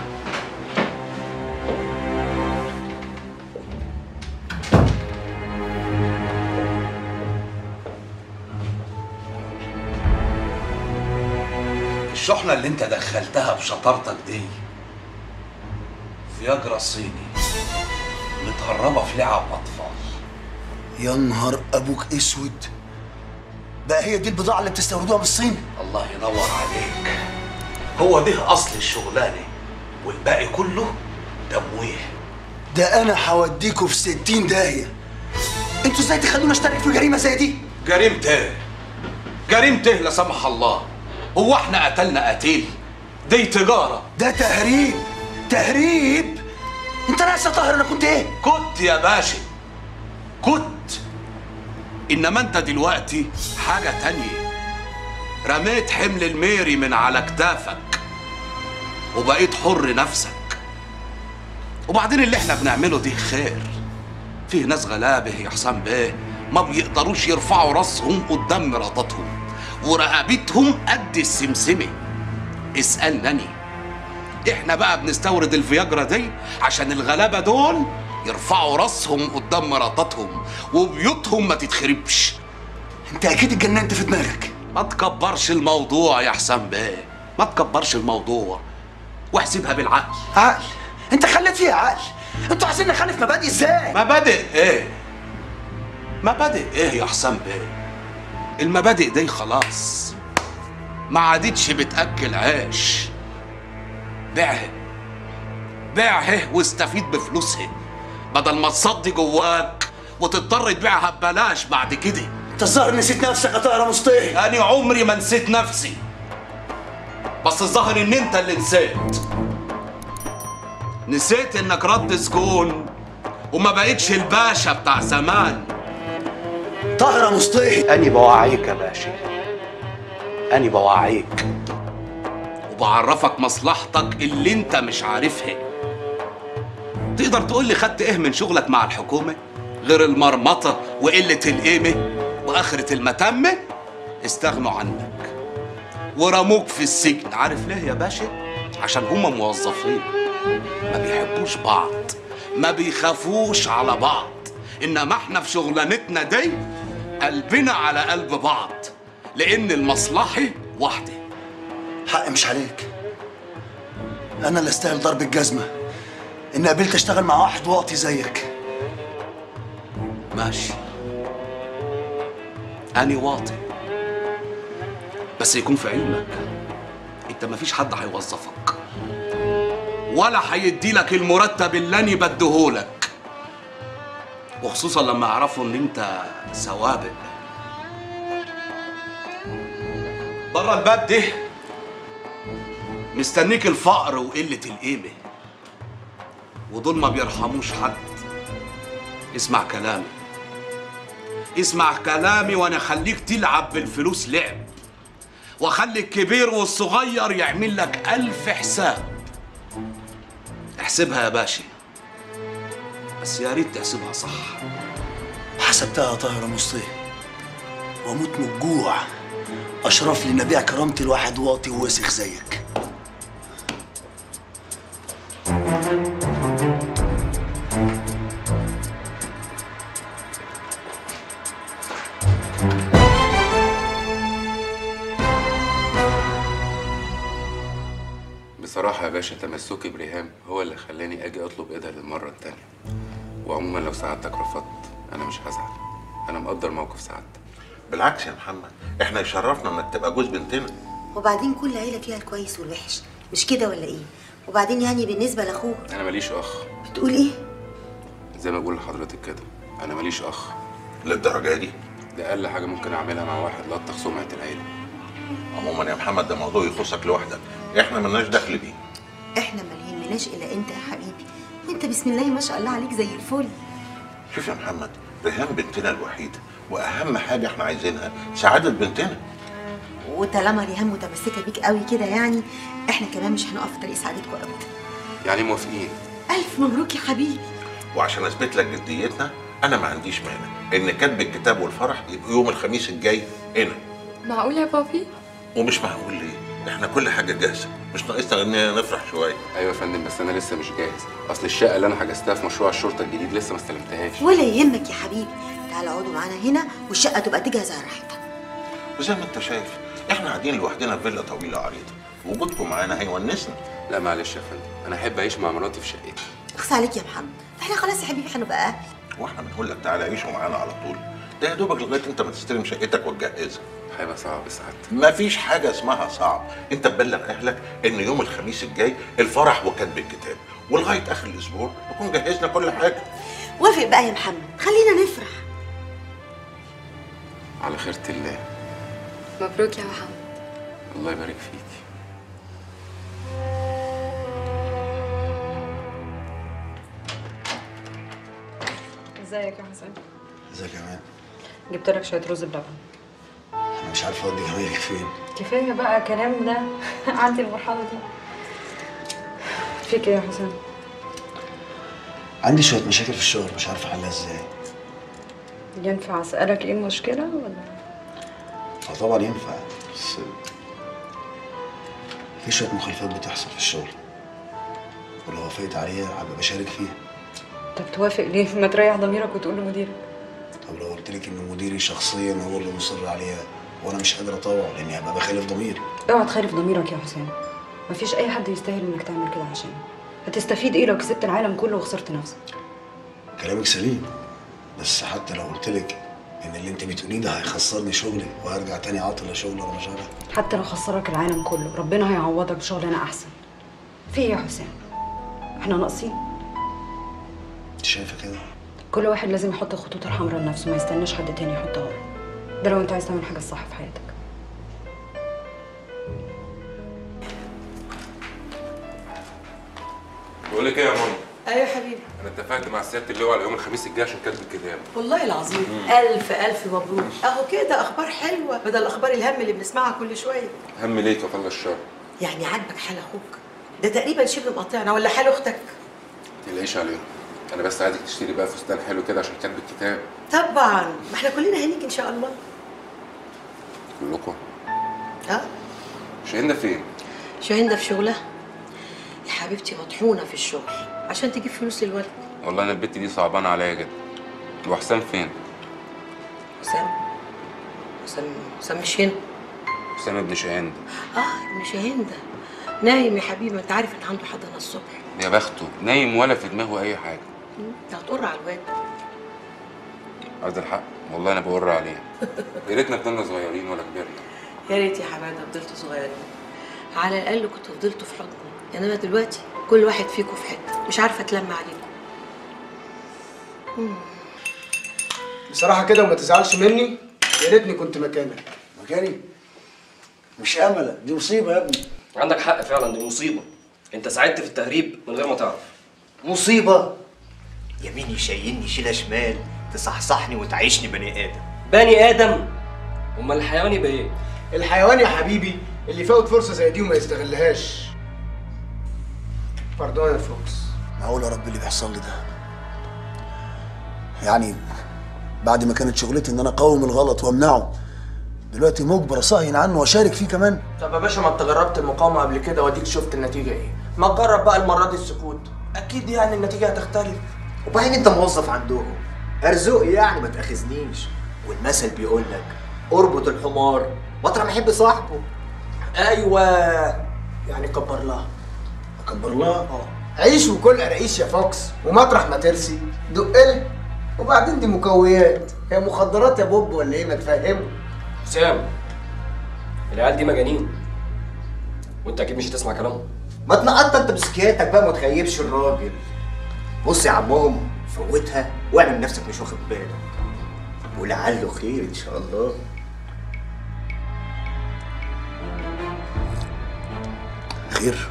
الشحنة اللي انت دخلتها بشطارتك دي فياجرا صيني متهربة في لعب أطفال يا نهار ابوك اسود بقى هي دي البضاعه اللي بتستوردوها من الصين الله ينور عليك هو ده أصل الشغلانة والباقي كله تمويه ده انا هوديكوا في 60 داهيه انتوا ازاي تخلوني اشترك في جريمه زي دي جريمة ايه؟ جريمة ايه لا سمح الله؟ هو احنا قتلنا قتيل؟ دي تجارة ده تهريب تهريب انت ناسي يا طاهر انا كنت ايه؟ كنت يا باشا كنت انما انت دلوقتي حاجة تانية رميت حمل الميري من على كتافك وبقيت حر نفسك وبعدين اللي احنا بنعمله دي خير فيه ناس غلابه يا حسام بيه ما بيقدروش يرفعوا راسهم قدام مراتاتهم ورقبتهم قد السمسمه اسألني احنا بقى بنستورد الفياجرا دي عشان الغلابه دول يرفعوا راسهم قدام مراتاتهم وبيوتهم ما تتخربش انت اكيد اتجننت في دماغك ما تكبرش الموضوع يا حسام بيه ما تكبرش الموضوع واحسبها بالعقل عقل انت خليت فيها عقل انتوا عايزين نخلف مبادئ ازاي مبادئ ايه مبادئ ايه يا حسام بيه المبادئ دي خلاص ما عادتش بتاكل عيش بيعها بيعها واستفيد بفلوسها بدل ما تصدي جواك وتضطر تبيعها ببلاش بعد كده انت الظاهر نسيت نفسك يا طاهر مصطفى انا عمري ما نسيت نفسي بس الظاهر ان انت اللي نسيت نسيت انك رد سجون وما بقتش الباشا بتاع زمان طاهر مصطفى اني بوعيك يا باشا اني بوعيك وبعرفك مصلحتك اللي انت مش عارفها تقدر تقول لي خدت ايه من شغلك مع الحكومه غير المرمطه وقله القيمه واخره المتمه استغنوا عنك ورموك في السجن عارف ليه يا باشا عشان هما موظفين ما بيحبوش بعض ما بيخافوش على بعض انما احنا في شغلانتنا دي قلبنا على قلب بعض لان المصلحه واحده حق مش عليك انا اللي استاهل ضرب الجزمه اني قبلت اشتغل مع واحد واطي زيك ماشي أنا واطي بس يكون في علمك انت مفيش حد هيوظفك ولا هيدي لك المرتب اللي انا بديهولك وخصوصا لما يعرفوا ان انت سوابق بره الباب ده مستنيك الفقر وقلة القيمة ودول ما بيرحموش حد اسمع كلامي اسمع كلامي وانا خليك تلعب بالفلوس لعب واخلي الكبير والصغير يعمل لك ألف حساب احسبها يا باشا بس يا ريت تحسبها صح حسبتها يا طاهر مصطفى واموت من الجوع اشرف لي ان ابيع كرامتي لواحد واطي ووسخ زيك بصراحة يا باشا تمسكي بريهام هو اللي خلاني أجي أطلب إيدها للمرة التانية وعموما لو سعادتك رفضت أنا مش هزعل أنا مقدر موقف سعادتك بالعكس يا محمد احنا يشرفنا انك تبقى جوز بنتنا وبعدين كل عيلة فيها الكويس والوحش مش كده ولا ايه وبعدين يعني بالنسبة لاخوه أنا ماليش أخ بتقول ايه زي ما بقول لحضرتك كده أنا ماليش أخ للدرجة دي ده أقل حاجة ممكن أعملها مع واحد لطخ سمعة العيلة عموما يا محمد ده موضوع يخصك لوحدك احنا ملناش دخل بيه احنا ما يهمناش الا انت يا حبيبي وانت بسم الله ما شاء الله عليك زي الفل شوف يا محمد ريهام بنتنا الوحيدة واهم حاجة احنا عايزينها سعادة بنتنا وطالما ريهام متمسكة بيك قوي كده يعني احنا كمان مش هنقف في طريق سعادتكم ابدا يعني موافقين الف مبروك يا حبيبي وعشان اثبت لك جديتنا انا ما عنديش مانع ان كاتب الكتاب والفرح يبقى يوم الخميس الجاي هنا معقول يا بابي؟ ومش معقول ليه احنا كل حاجة جاهزة مش ناقصنا ان نفرح شوية أيوة يا فندم بس أنا لسه مش جاهز أصل الشقة اللي أنا حجزتها في مشروع الشرطة الجديد لسه ما استلمتهاش ولا يهمك يا حبيبي تعال اقعدوا معانا هنا والشقة تبقى تجهز على راحتك وزي ما انت شايف احنا قاعدين لوحدنا في فيلا طويلة عريضة وجودكم معانا هيونسنا لا معلش يا فندم أنا أحب أعيش مع مراتي في شقتي اخص عليك يا محمد احنا خلاص يا حبيبي هنبقى اهل واحنا بنقول لك تعالى عيشوا معانا على طول ده يا دوبك لغايه انت ما تستلم شقتك وتجهزها هيبقى صعب سعادتك مفيش حاجه اسمها صعب انت تبلغ اهلك ان يوم الخميس الجاي الفرح وكتب الكتاب ولغايه اخر الاسبوع نكون جهزنا كل حاجه وافق بقى يا محمد خلينا نفرح على خيرة الله مبروك يا محمد الله يبارك فيكي ازيك يا حسن ازيك يا مان جبت لك شويه رز بلبن انا مش عارف اودي جمايلك فين كفايه بقى كلام ده عدي المرحله دي فيك ايه يا حسن عندي شويه مشاكل في الشغل مش عارف احلها ازاي ينفع اسالك ايه المشكله ولا اه طبعا ينفع بس في شويه مخالفات بتحصل في الشغل ولو وافقت عليها هبقى بشارك فيها طب توافق ليه ما تريح ضميرك وتقول لمديرك طب لو قلت لك ان مديري شخصيا هو اللي مصر عليها وانا مش قادر اطوع لاني هبقى بخالف ضميري اوعى تخالف ضميرك يا حسام مفيش اي حد يستاهل انك تعمل كده عشانه هتستفيد ايه لو كسبت العالم كله وخسرت نفسك كلامك سليم بس حتى لو قلت لك ان اللي انت بتقوليه ده هيخسرني شغلي وهرجع تاني عاطل لشغل ولا مشارع حتى لو خسرك العالم كله ربنا هيعوضك بشغلانه احسن في ايه يا حسام احنا ناقصين انت شايفه كده كل واحد لازم يحط الخطوط الحمراء لنفسه ما يستناش حد تاني يحطها وراه ده لو انت عايز تعمل حاجه الصح في حياتك بقول لك ايه يا ماما ايوه يا حبيبي انا اتفقت مع سياده اللواء على يوم الخميس الجاي عشان كاتب الكتاب والله العظيم مم. الف الف مبروك اهو كده اخبار حلوه بدل اخبار الهم اللي بنسمعها كل شويه هم ليك وطلع الشر يعني عاجبك حال اخوك ده تقريبا شبه مقاطعنا ولا حال اختك تقلقيش عليهم انا بس عايزك تشتري بقى فستان حلو كده عشان كاتب الكتاب طبعا ما احنا كلنا هنيجي ان شاء الله كلكم ها شاهين فين شاهين ده في شغلها يا حبيبتي مطحونه في الشغل عشان تجيب فلوس للولد والله انا البت دي صعبانه عليا جدا وحسام فين حسام حسام حسام مش هنا حسام ابن شاهين ده اه ابن شاهين ده نايم يا حبيبي انت عارف ان عنده حضانه الصبح يا بخته نايم ولا في دماغه اي حاجه انت هتقر على الواد عايز الحق والله انا بقر عليه يا ريتنا كنا صغيرين ولا كبرنا يا ريت يا حماده فضلتوا صغيرين على الاقل كنتوا فضلتوا في حضني انما دلوقتي كل واحد فيكم في حته مش عارفه اتلم عليكم مم. بصراحه كده وما تزعلش مني يا ريتني كنت مكانك مكاني مش امله دي مصيبه يا ابني عندك حق فعلا دي مصيبه انت ساعدت في التهريب من غير ما تعرف مصيبة يمين يشيلني شيلة شمال تصحصحني وتعيشني بني آدم بني ادم امال الحيوان يبقى ايه الحيوان يا حبيبي اللي فوت فرصه زي دي وما يستغلهاش باردون يا فوكس معقول يا رب اللي بيحصل لي ده يعني بعد ما كانت شغلتي ان انا اقاوم الغلط وامنعه دلوقتي مجبر اصهين عنه واشارك فيه كمان طب يا باشا ما انت جربت المقاومه قبل كده واديك شفت النتيجه ايه ما تجرب بقى المره دي السكوت اكيد يعني النتيجه هتختلف وبعدين انت موظف عندهم ارزق يعني ما تاخذنيش والمثل بيقول لك اربط الحمار مطرح ما يحب صاحبه ايوه يعني كبر لها كبر لها اه عيش وكل قراقيش يا فوكس ومطرح ما ترسي دق لها وبعدين دي مكويات هي مخدرات يا بوب ولا ايه ما تفهمه حسام العيال دي مجانين وانت اكيد مش هتسمع كلامهم ما تنقطع انت بسكياتك بقى ما تخيبش الراجل بص يا عمهم فوتها واعمل نفسك مش واخد بالك ولعله خير ان شاء الله خير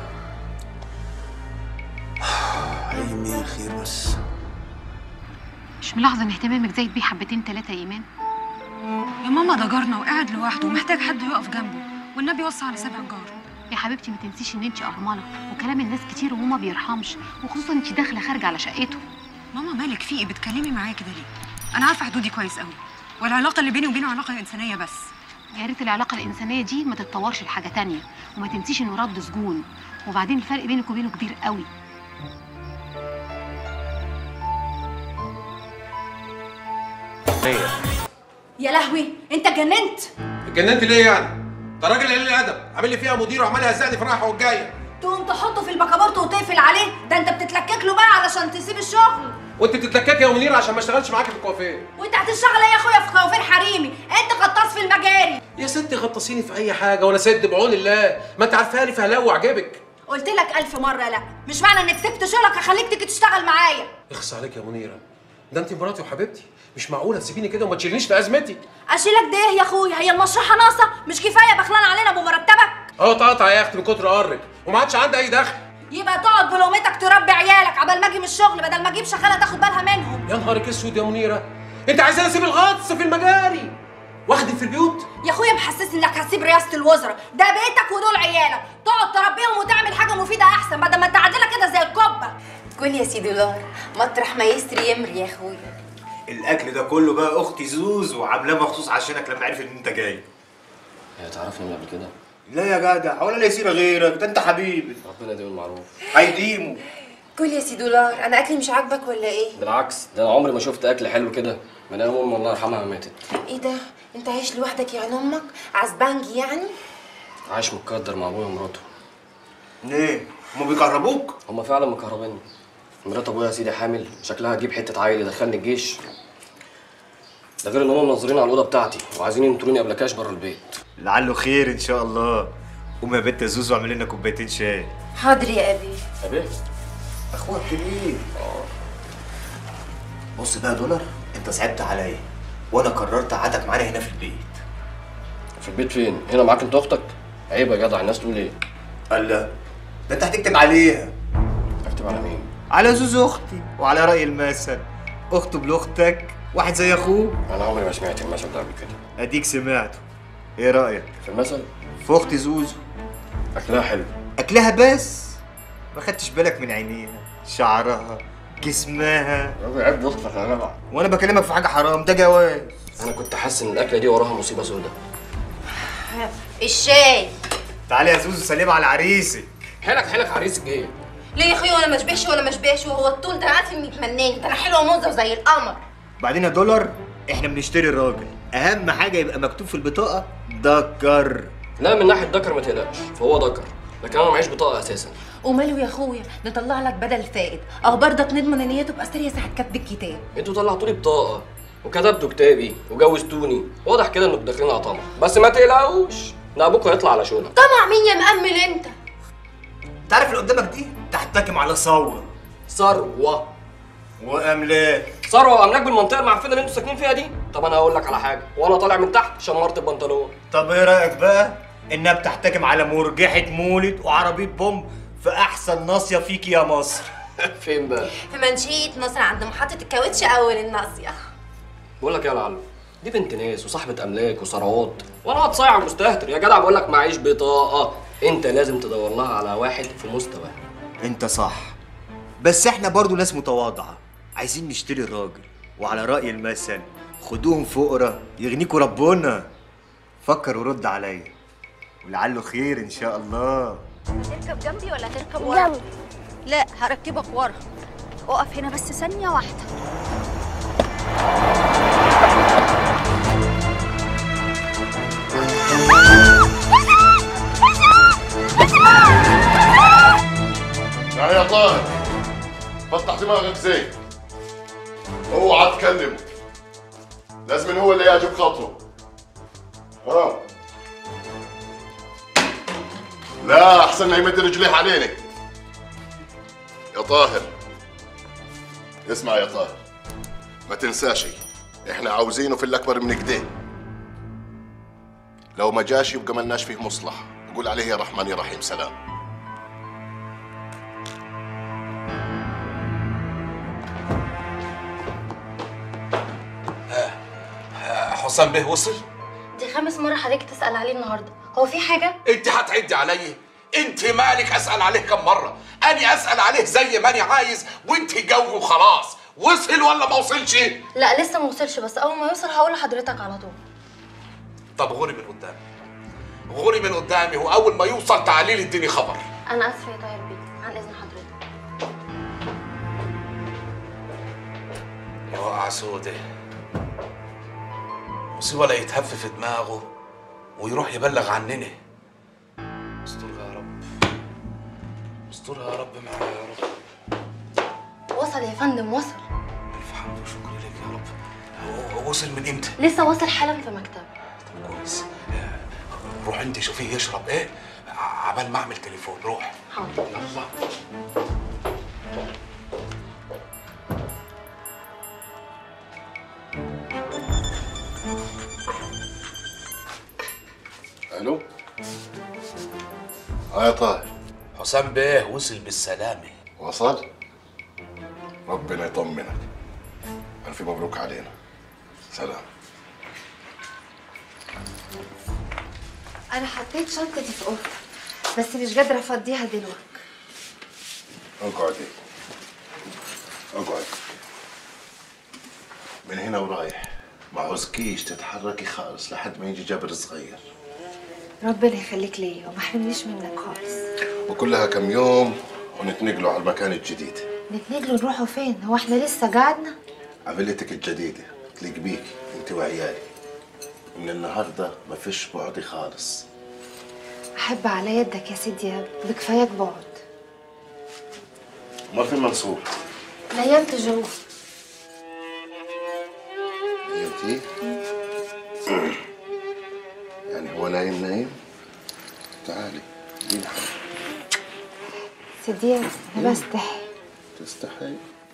عيني خير بس مش ملاحظه ان اهتمامك زايد بيه حبتين تلاتة يا ايمان يا ماما ده جارنا وقاعد لوحده ومحتاج حد يقف جنبه والنبي وصى على سبع جار يا حبيبتي ما تنسيش ان انت ارمله وكلام الناس كتير وهو ما بيرحمش وخصوصا انت داخله خارجه على شقته ماما مالك في ايه بتكلمي معايا كده ليه انا عارفه حدودي كويس قوي والعلاقه اللي بيني وبينه علاقه انسانيه بس يا ريت العلاقه الانسانيه دي ما تتطورش لحاجه تانية وما تنسيش انه رد سجون وبعدين الفرق بينك وبينه كبير قوي يا لهوي انت جننت اتجننت ليه يعني؟ ده راجل قليل الادب عامل لي فيها مدير وعمال يهزقني في الرايحه والجايه تقوم تحطه في البكابورت وتقفل عليه ده انت بتتلكك له بقى علشان تسيب الشغل وانت بتتلككي يا منير عشان ما اشتغلش معاكي في الكوافير وانت هتشتغل ايه يا اخويا في كوافير حريمي انت غطاس في المجاري يا ستي غطسيني في اي حاجه وانا سد بعون الله ما انت عارفه لي فهلاوي وعجبك قلت لك الف مره لا مش معنى انك سبت شغلك هخليك تيجي تشتغل معايا اخص عليك يا منيره ده انت مراتي وحبيبتي مش معقوله تسيبيني كده وما تشيلنيش في ازمتي اشيلك ده ايه يا اخويا هي المشرحه ناقصه مش كفايه بخلان علينا بمرتبك اه تقطع يا اختي من كتر قرك وما عادش عندي اي دخل يبقى تقعد بلومتك تربي عيالك عبال ما اجي من الشغل بدل ما اجيب شغاله تاخد بالها منهم يا نهارك اسود يا منيره انت عايزاني اسيب الغطس في المجاري واخدم في البيوت يا اخويا محسسني انك هتسيب رئاسه الوزراء ده بيتك ودول عيالك تقعد تربيهم وتعمل حاجه مفيده احسن بدل ما انت عادله كده زي الكبه كل يا سي دولار مطرح ما يسري يمري يا اخويا الاكل ده كله بقى اختي زوز وعاملاه مخصوص عشانك لما عرفت ان انت جاي هي تعرفني من قبل كده لا يا جدع ولا لا يصير غيرك ده انت حبيبي ربنا يديم المعروف هيديمه كل يا سي دولار انا اكلي مش عاجبك ولا ايه بالعكس ده انا عمري ما شفت اكل حلو كده من ايام امي الله يرحمها ما ماتت ايه ده انت عايش لوحدك يعني امك عزبانجي يعني عايش متقدر مع ابويا ومراته ليه هما بيكهربوك هما فعلا مكهربيني مرات ابويا يا سيدي حامل شكلها هتجيب حته عيل يدخلني الجيش ده غير ان هم منظرين على الاوضه بتاعتي وعايزين ينطروني قبل كاش بره البيت لعله خير ان شاء الله قوم يا بنت يا زوزو اعمل لنا كوبايتين شاي حاضر يا ابي ابي اخوك كبير بص بقى يا دولار انت صعبت عليا وانا قررت اقعدك معانا هنا في البيت في البيت فين؟ هنا معاك انت اختك؟ عيب يا جدع الناس تقول ايه؟ قال لا ده انت هتكتب عليها اكتب على مين؟ على زوز اختي وعلى راي المثل اخته لاختك واحد زي اخوه انا عمري ما سمعت المثل ده قبل كده اديك سمعته ايه رايك في المثل؟ في اختي زوزو اكلها حلو اكلها بس ما خدتش بالك من عينيها شعرها جسمها راجل عيب اختك يا جدع وانا بكلمك في حاجه حرام ده جواز انا كنت حاسس ان الاكله دي وراها مصيبه سودة الشاي تعالي يا زوزو سلم على عريسك حيلك حيلك عريسك ايه؟ ليه يا اخويا وانا ما اشبهش ولا ما اشبهش وهو الطول ده عارف اني يتمناني ده انا حلوه ومنظر زي القمر بعدين يا دولار احنا بنشتري الراجل اهم حاجه يبقى مكتوب في البطاقه دكر لا من ناحيه ذكر ما تقلقش فهو ذكر لكن انا معيش بطاقه اساسا وماله يا اخويا نطلع لك بدل فائد او برضك نضمن ان هي تبقى ساريه ساعه كتب الكتاب انتوا طلعتوا لي بطاقه وكتبتوا كتابي وجوزتوني واضح كده انكم داخلين على طمع بس ما تقلقوش ده ابوكوا هيطلع على شغلك طمع مين يا مأمل انت تعرف اللي قدامك دي تحتكم على ثوره ثروه واملاك ثروه واملاك بالمنطقه المعفنه اللي انتوا ساكنين فيها دي طب انا هقول لك على حاجه وانا طالع من تحت شمرت البنطلون طب ايه رايك بقى انها بتحتكم على مرجحه مولد وعربيه بومب في احسن ناصيه فيك يا مصر فين بقى في منشيه نصر عند محطه الكاوتش اول الناصيه بقول لك يا لعلو دي بنت ناس وصاحبه املاك وثروات وانا قاعد صايع ومستهتر يا جدع بقول لك معيش بطاقه انت لازم تدور لها على واحد في مستوى انت صح بس احنا برضو ناس متواضعه عايزين نشتري الراجل وعلى راي المثل خدوهم فقرا يغنيكوا ربنا فكر ورد عليا ولعله خير ان شاء الله تركب جنبي ولا تركب ورا؟ جنبي. لا هركبك ورا اقف هنا بس ثانية واحدة تعال يا طاهر فتح دماغك زين اوعى تكلمه لازم هو اللي يعجب خاطره حرام لا احسن ما يمد رجليه علينا يا طاهر اسمع يا طاهر ما تنساش احنا عاوزينه في الاكبر من كده لو ما جاش يبقى ملناش فيه مصلحه نقول عليه يا رحمن يا رحيم سلام حسام بيه وصل دي خامس مرة حضرتك تسأل عليه النهاردة هو في حاجة؟ انت هتعدي عليا انت مالك اسال عليه كم مره اني اسال عليه زي ما انا عايز وانت جاوبي وخلاص وصل ولا ما وصلش لا لسه ما وصلش بس أول ما يوصل هقول لحضرتك على طول طب غوري من قدامي غوري من قدامي واول ما يوصل تعالي لي اديني خبر أنا آسفة يا طاهر بيه عن إذن حضرتك يا وقع سودة مصيبه لا يتهف في دماغه ويروح يبلغ عننا استرها يا رب استرها يا رب معايا يا رب وصل يا فندم وصل الف حمد وشكر لك يا رب هو هو وصل من امتى لسه واصل حالا في مكتب طب كويس روح انت شوفيه يشرب ايه عبال ما اعمل تليفون روح حاضر يلا الو اه يا طاهر حسام بيه وصل بالسلامه وصل ربنا يطمنك الف مبروك علينا سلام انا حطيت شنطتي في اوضتي بس مش قادره افضيها دلوقتي اقعدي اقعد من هنا ورايح ما عوزكيش تتحركي خالص لحد ما يجي جابر صغير ربنا يخليك ليا وما حرمنيش منك خالص وكلها كم يوم ونتنقلوا على المكان الجديد نتنقلوا نروحوا فين هو احنا لسه قعدنا عملتك الجديدة تليق بيك انت وعيالي من النهارده ما فيش بعد خالص احب على يدك يا سيدي يا ابني بكفاياك بعد ما في منصور نيمت جوه انتي يعني هو نايم نايم تعالي دين حاجة سيدي انا بستحي تستحي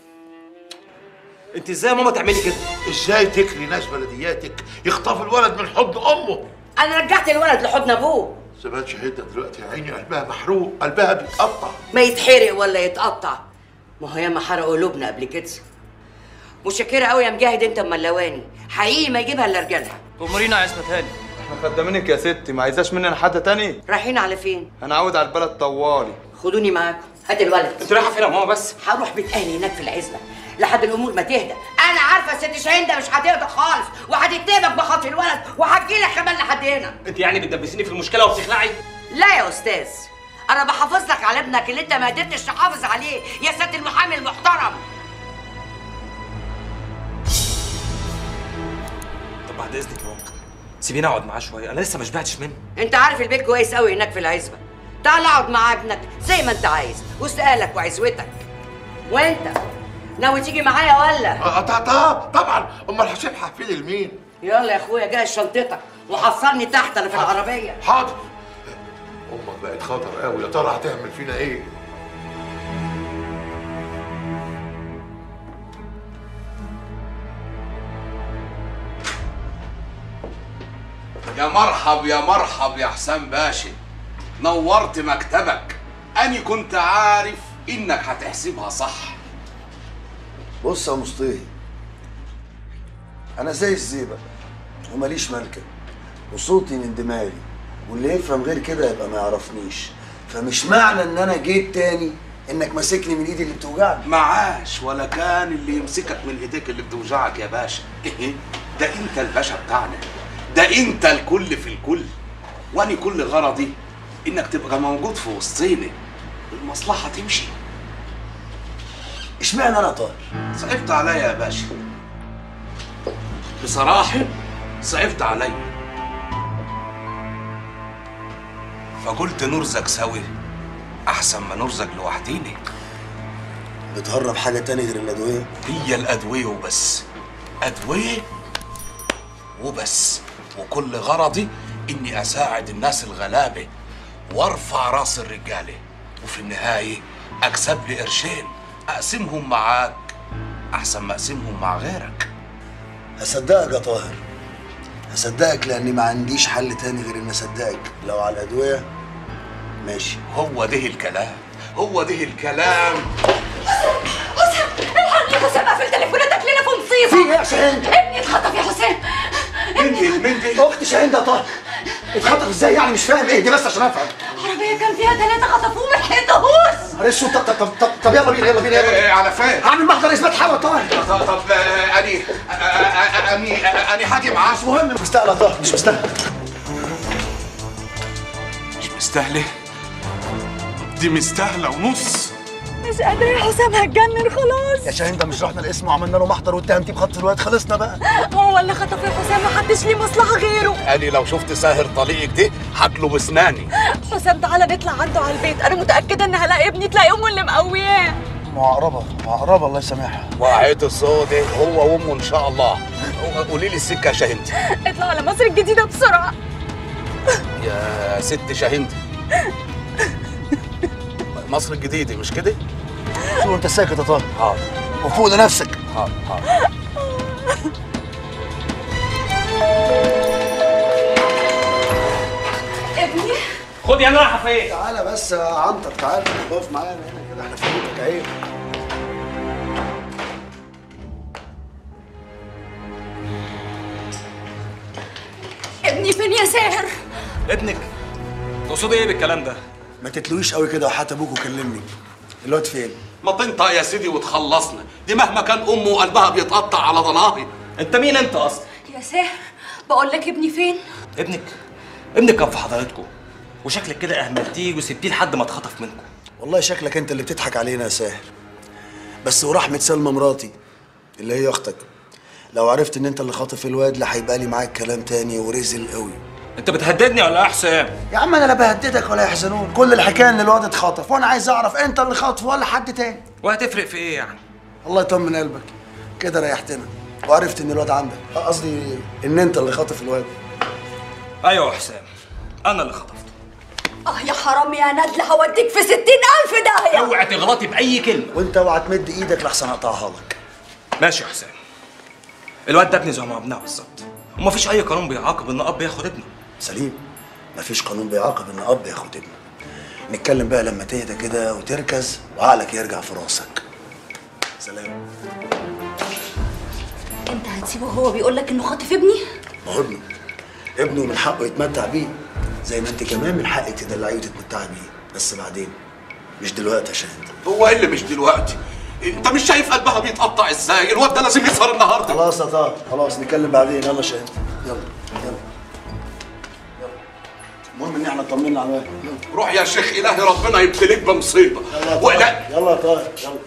انت ازاي يا ماما تعملي كده ازاي تكري ناس بلدياتك يخطف الولد من حضن امه انا رجعت الولد لحضن ابوه زمان شهيدة دلوقتي يا عيني قلبها محروق قلبها بيتقطع ما يتحرق ولا يتقطع ما هو ياما حرقوا قلوبنا قبل كده متشكرة قوي يا مجاهد انت ملواني حقيقي ما يجيبها الا رجالها تأمرينا يا اسمة تاني احنا خدامينك يا ستي ما عايزاش مننا حد تاني رايحين على فين؟ انا عاود على البلد طوالي خدوني معاكم هات الولد انت رايحه فين يا ماما بس هروح بيت اهلي هناك في العزبه لحد الامور ما تهدى انا عارفه ست شاهين مش هتهدى خالص وهتتهمك بخطف الولد وهتجيلك كمان لحد هنا انت يعني بتدبسيني في المشكله وبتخلعي لا يا استاذ انا بحافظ لك على ابنك اللي انت ما قدرتش تحافظ عليه يا سياده المحامي المحترم طب بعد اذنك يا ماما سيبيني اقعد معاه شويه انا لسه ما شبعتش منه انت عارف البيت كويس قوي هناك في العزبه تعال اقعد مع ابنك زي ما انت عايز وسط اهلك وعزوتك وانت ناوي تيجي معايا ولا اه طبعا طبعا امال هسيب حفيدي لمين يلا يا اخويا جهز شنطتك وحصلني تحت انا في العربيه حاضر امك بقت خطر قوي يا ترى هتعمل فينا ايه يا مرحب يا مرحب يا حسام باشا نورت مكتبك أنا كنت عارف إنك هتحسبها صح بص يا مصطفى انا زي الزيبه وماليش ملكه وصوتي من دماغي واللي يفهم غير كده يبقى ما يعرفنيش فمش معنى ان انا جيت تاني انك ماسكني من ايدي اللي بتوجعني معاش ولا كان اللي يمسكك من ايديك اللي بتوجعك يا باشا إيه؟ ده انت الباشا بتاعنا ده انت الكل في الكل وانا كل غرضي انك تبقى موجود في وسطينا المصلحه تمشي اشمعنى انا طاهر صعبت عليا يا باشا بصراحة صعبت عليا فقلت نرزق سوا أحسن ما نرزق لوحدينا بتهرب حاجه تاني غير الادويه هي الأدوية وبس أدوية وبس وكل غرضي إني أساعد الناس الغلابة وارفع راس الرجالة وفي النهاية أكسب لي قرشين أقسمهم معاك أحسن ما أقسمهم مع غيرك هصدقك يا طاهر هصدقك لاني ما عنديش حل تاني غير ان اصدقك لو على الادويه ماشي هو ده الكلام هو ده الكلام حسام الحقني يا حسام قفل تليفوناتك لنا في مصيبه في ايه يا شاهين؟ ابني اتخطف يا حسام مين مين دي؟ اختي شاهين ده طاهر اتخطف ازاي يعني مش فاهم ايه دي بس عشان افهم عربيه كان فيها ثلاثه خطفوه ما لحقتهوش نهار اسود طب طب طب طب يلا بينا يلا بينا يلا إيه على فين؟ هعمل محضر اثبات حاله يا طاهر طب طب آه، أني آه، آه، أني آه، أني حاجي معاه مش مهم مش مستاهله يا طاهر مش مستاهله مش مستاهلة دي مستاهلة ونص مش قادره يا حسام هتجنن خلاص يا شاهين ده مش رحنا الاسم وعملنا له محضر واتهمتيه بخطف الواد خلصنا بقى هو اللي خطف يا حسام محدش ليه مصلحه غيره أني لو شفت ساهر طليقك دي هاكله بسناني حسام تعالى نطلع عنده على البيت انا متاكده ان هلاقي ابني تلاقي امه اللي مقوياه معقربه معقربه الله يسامحها وعيت الصوت هو وامه ان شاء الله قولي لي السكه يا شاهنتي اطلع على مصر الجديده بسرعه يا ست شاهنتي مصر الجديدة مش كده؟ شو انت ساكت يا طاهر حاضر وفوق لنفسك حاضر حاضر ابني خدي انا رايحه فين تعالى بس يا عنتر تعالى اقف معانا هنا كده احنا في بيتك عيب ابني فين يا ساهر ابنك تقصدي ايه بالكلام ده ما تتلويش قوي كده وحتى ابوك وكلمني الواد فين ما تنطق يا سيدي وتخلصنا دي مهما كان امه وقلبها بيتقطع على ضناهي انت مين انت اصلا يا ساهر بقول لك ابني فين ابنك ابنك كان في حضرتكم وشكلك كده اهملتيه وسبتيه لحد ما اتخطف منكم والله شكلك انت اللي بتضحك علينا يا ساهر بس ورحمة سلمى مراتي اللي هي اختك لو عرفت ان انت اللي خاطف الواد لا هيبقى لي معاك كلام تاني ورزل قوي انت بتهددني ولا ايه يا حسام يا عم انا لا بهددك ولا يحزنون كل الحكايه ان الواد اتخطف وانا عايز اعرف انت اللي خاطفه ولا حد تاني وهتفرق في ايه يعني الله يطمن قلبك كده ريحتنا وعرفت ان الواد عندك قصدي ان انت اللي خاطف الواد ايوه يا حسام انا اللي خطفته اه اه يا حرام يا ندل هوديك في ستين ألف داهية اوعي تغلطي باي كلمه وانت اوعى تمد ايدك لحسن اقطعها لك ماشي يا حسام الواد ده ابني زي ما ابنها بالظبط ومفيش اي قانون بيعاقب ان اب ياخد ابنه سليم مفيش قانون بيعاقب ان اب ياخد ابنه نتكلم بقى لما تهدى كده وتركز وعقلك يرجع في راسك سلام انت هتسيبه هو بيقول لك انه خاطف ابني ما هو ابنه ابنه من حقه يتمتع بيه زي ما انت كمان من حقك تدلعيه وتتمتعي بيه بس بعدين مش دلوقتي يا شاهد هو ايه اللي مش دلوقتي انت مش شايف قلبها بيتقطع ازاي الواد ده لازم يسهر النهارده خلاص يا طارق خلاص نتكلم بعدين يلا يا شاهد يلا يلا يلا المهم ان احنا طمنا على يلا روح يا شيخ الهي ربنا يبتليك بمصيبه يلا يا ولا طارق يلا يا طارق يلا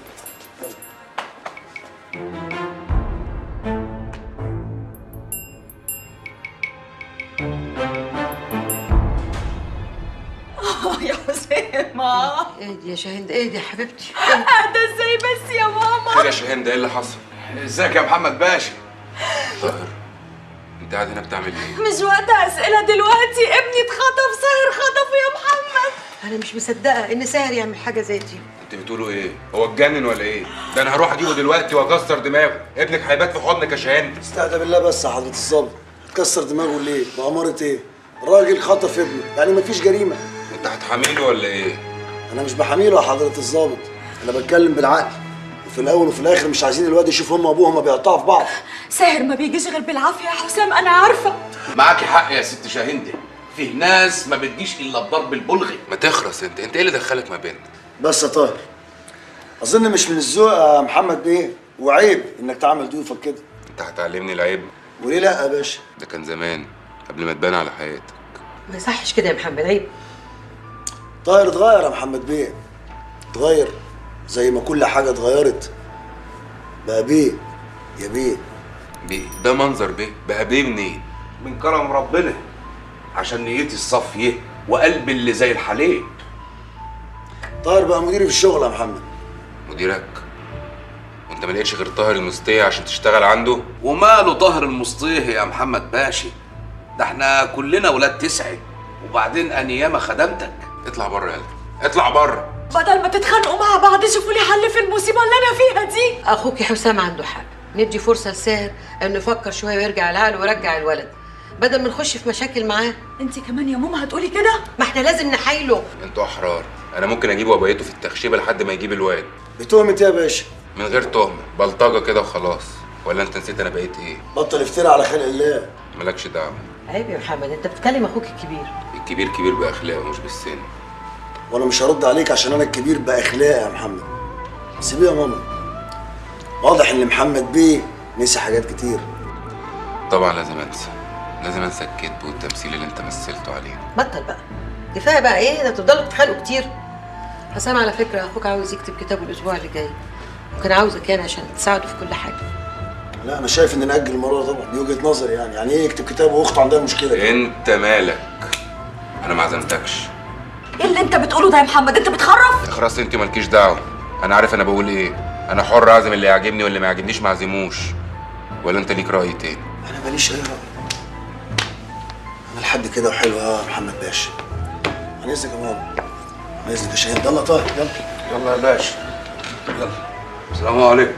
اه يا حسام اه اهدي يا شاهين اهدي يا حبيبتي اهدى ازاي بس يا ماما خير يا شاهين ده ايه اللي حصل؟ ازيك يا محمد باشا طاهر انت قاعد هنا بتعمل ايه؟ مش وقت اسئله دلوقتي ابني اتخطف ساهر خطفه يا محمد انا مش مصدقه ان ساهر يعمل حاجه زي دي انت بتقولوا ايه؟ هو اتجنن ولا ايه؟ ده انا هروح اجيبه دلوقتي واكسر دماغه، ابنك هيبات في حضنك يا شاهين استهدى بالله بس يا حضرة الظابط هتكسر دماغه ليه؟ بأمارة ايه؟ الراجل خطف ابنه يعني مفيش جريمة انت هتحاميله ولا ايه؟ أنا مش بحاميله يا حضرة الظابط أنا بتكلم بالعقل وفي الأول وفي الآخر مش عايزين الواد يشوف هم وأبوه هما بيقطعوا في بعض ساهر ما بيجيش غير بالعافيه يا حسام انا عارفه معاكي حق يا ست شاهندة فيه ناس ما بتجيش الا بضرب البلغي ما تخرس انت، انت ايه اللي دخلك ما بيننا؟ بس يا طاهر أظن مش من الذوق يا محمد بيه وعيب إنك تعمل ضيوفك كده انت هتعلمني العيب؟ وليه لأ يا باشا؟ ده كان زمان قبل ما تبان على حياتك ما يصحش كده يا محمد عيب طاهر اتغير يا محمد بيه اتغير زي ما كل حاجة اتغيرت بقى بيه يا بيه بيه ده منظر بيه بقى بيه منين؟ من كرم ربنا عشان نيتي الصافيه وقلبي اللي زي الحليب طاهر بقى مديري في الشغل يا محمد مديرك وانت ما لقيتش غير طاهر المستية عشان تشتغل عنده؟ وماله طاهر المسطيه يا محمد باشا ده احنا كلنا ولاد تسعة وبعدين انا ياما خدمتك اطلع بره يلا اطلع بره بدل ما تتخانقوا مع بعض شوفوا لي حل في المصيبه اللي انا فيها دي اخوك حسام عنده حق ندي فرصه لساهر انه يفكر شويه ويرجع العقل ويرجع الولد بدل ما نخش في مشاكل معاه انت كمان يا ماما هتقولي كده ما احنا لازم نحايله انتوا احرار انا ممكن اجيبه وابيته في التخشيبه لحد ما يجيب الواد بتهمة ايه يا باشا؟ من غير تهمه بلطجه كده وخلاص ولا انت نسيت انا بقيت ايه بطل افترى على خلق الله مالكش دعوه عيب يا محمد انت بتكلم اخوك الكبير الكبير كبير باخلاقه مش بالسن وانا مش هرد عليك عشان انا الكبير باخلاق يا محمد سيبيه يا ماما واضح ان محمد بيه نسي حاجات كتير طبعا لازم انسى لازم انسى الكذب والتمثيل اللي انت مثلته عليه بطل بقى كفايه بقى ايه ده بتفضلوا تتخانقوا كتير حسام على فكره اخوك عاوز يكتب كتابه الاسبوع اللي جاي وكان عاوزك يعني عشان تساعده في كل حاجه لا انا شايف ان ناجل الموضوع ده طبعا دي وجهه نظري يعني يعني ايه يكتب كتاب واخته عندها مشكله انت مالك انا ما عزمتكش ايه اللي انت بتقوله ده يا محمد انت بتخرف خلاص انت مالكيش دعوه انا عارف انا بقول ايه انا حر اعزم اللي يعجبني واللي ما يعجبنيش ما اعزموش ولا انت ليك راي تاني انا ماليش اي راي انا لحد كده وحلو يا محمد باشا عن اذنك يا ماما عن اذنك يا شاهين يلا طاهر يلا يلا يا باشا يلا السلام عليكم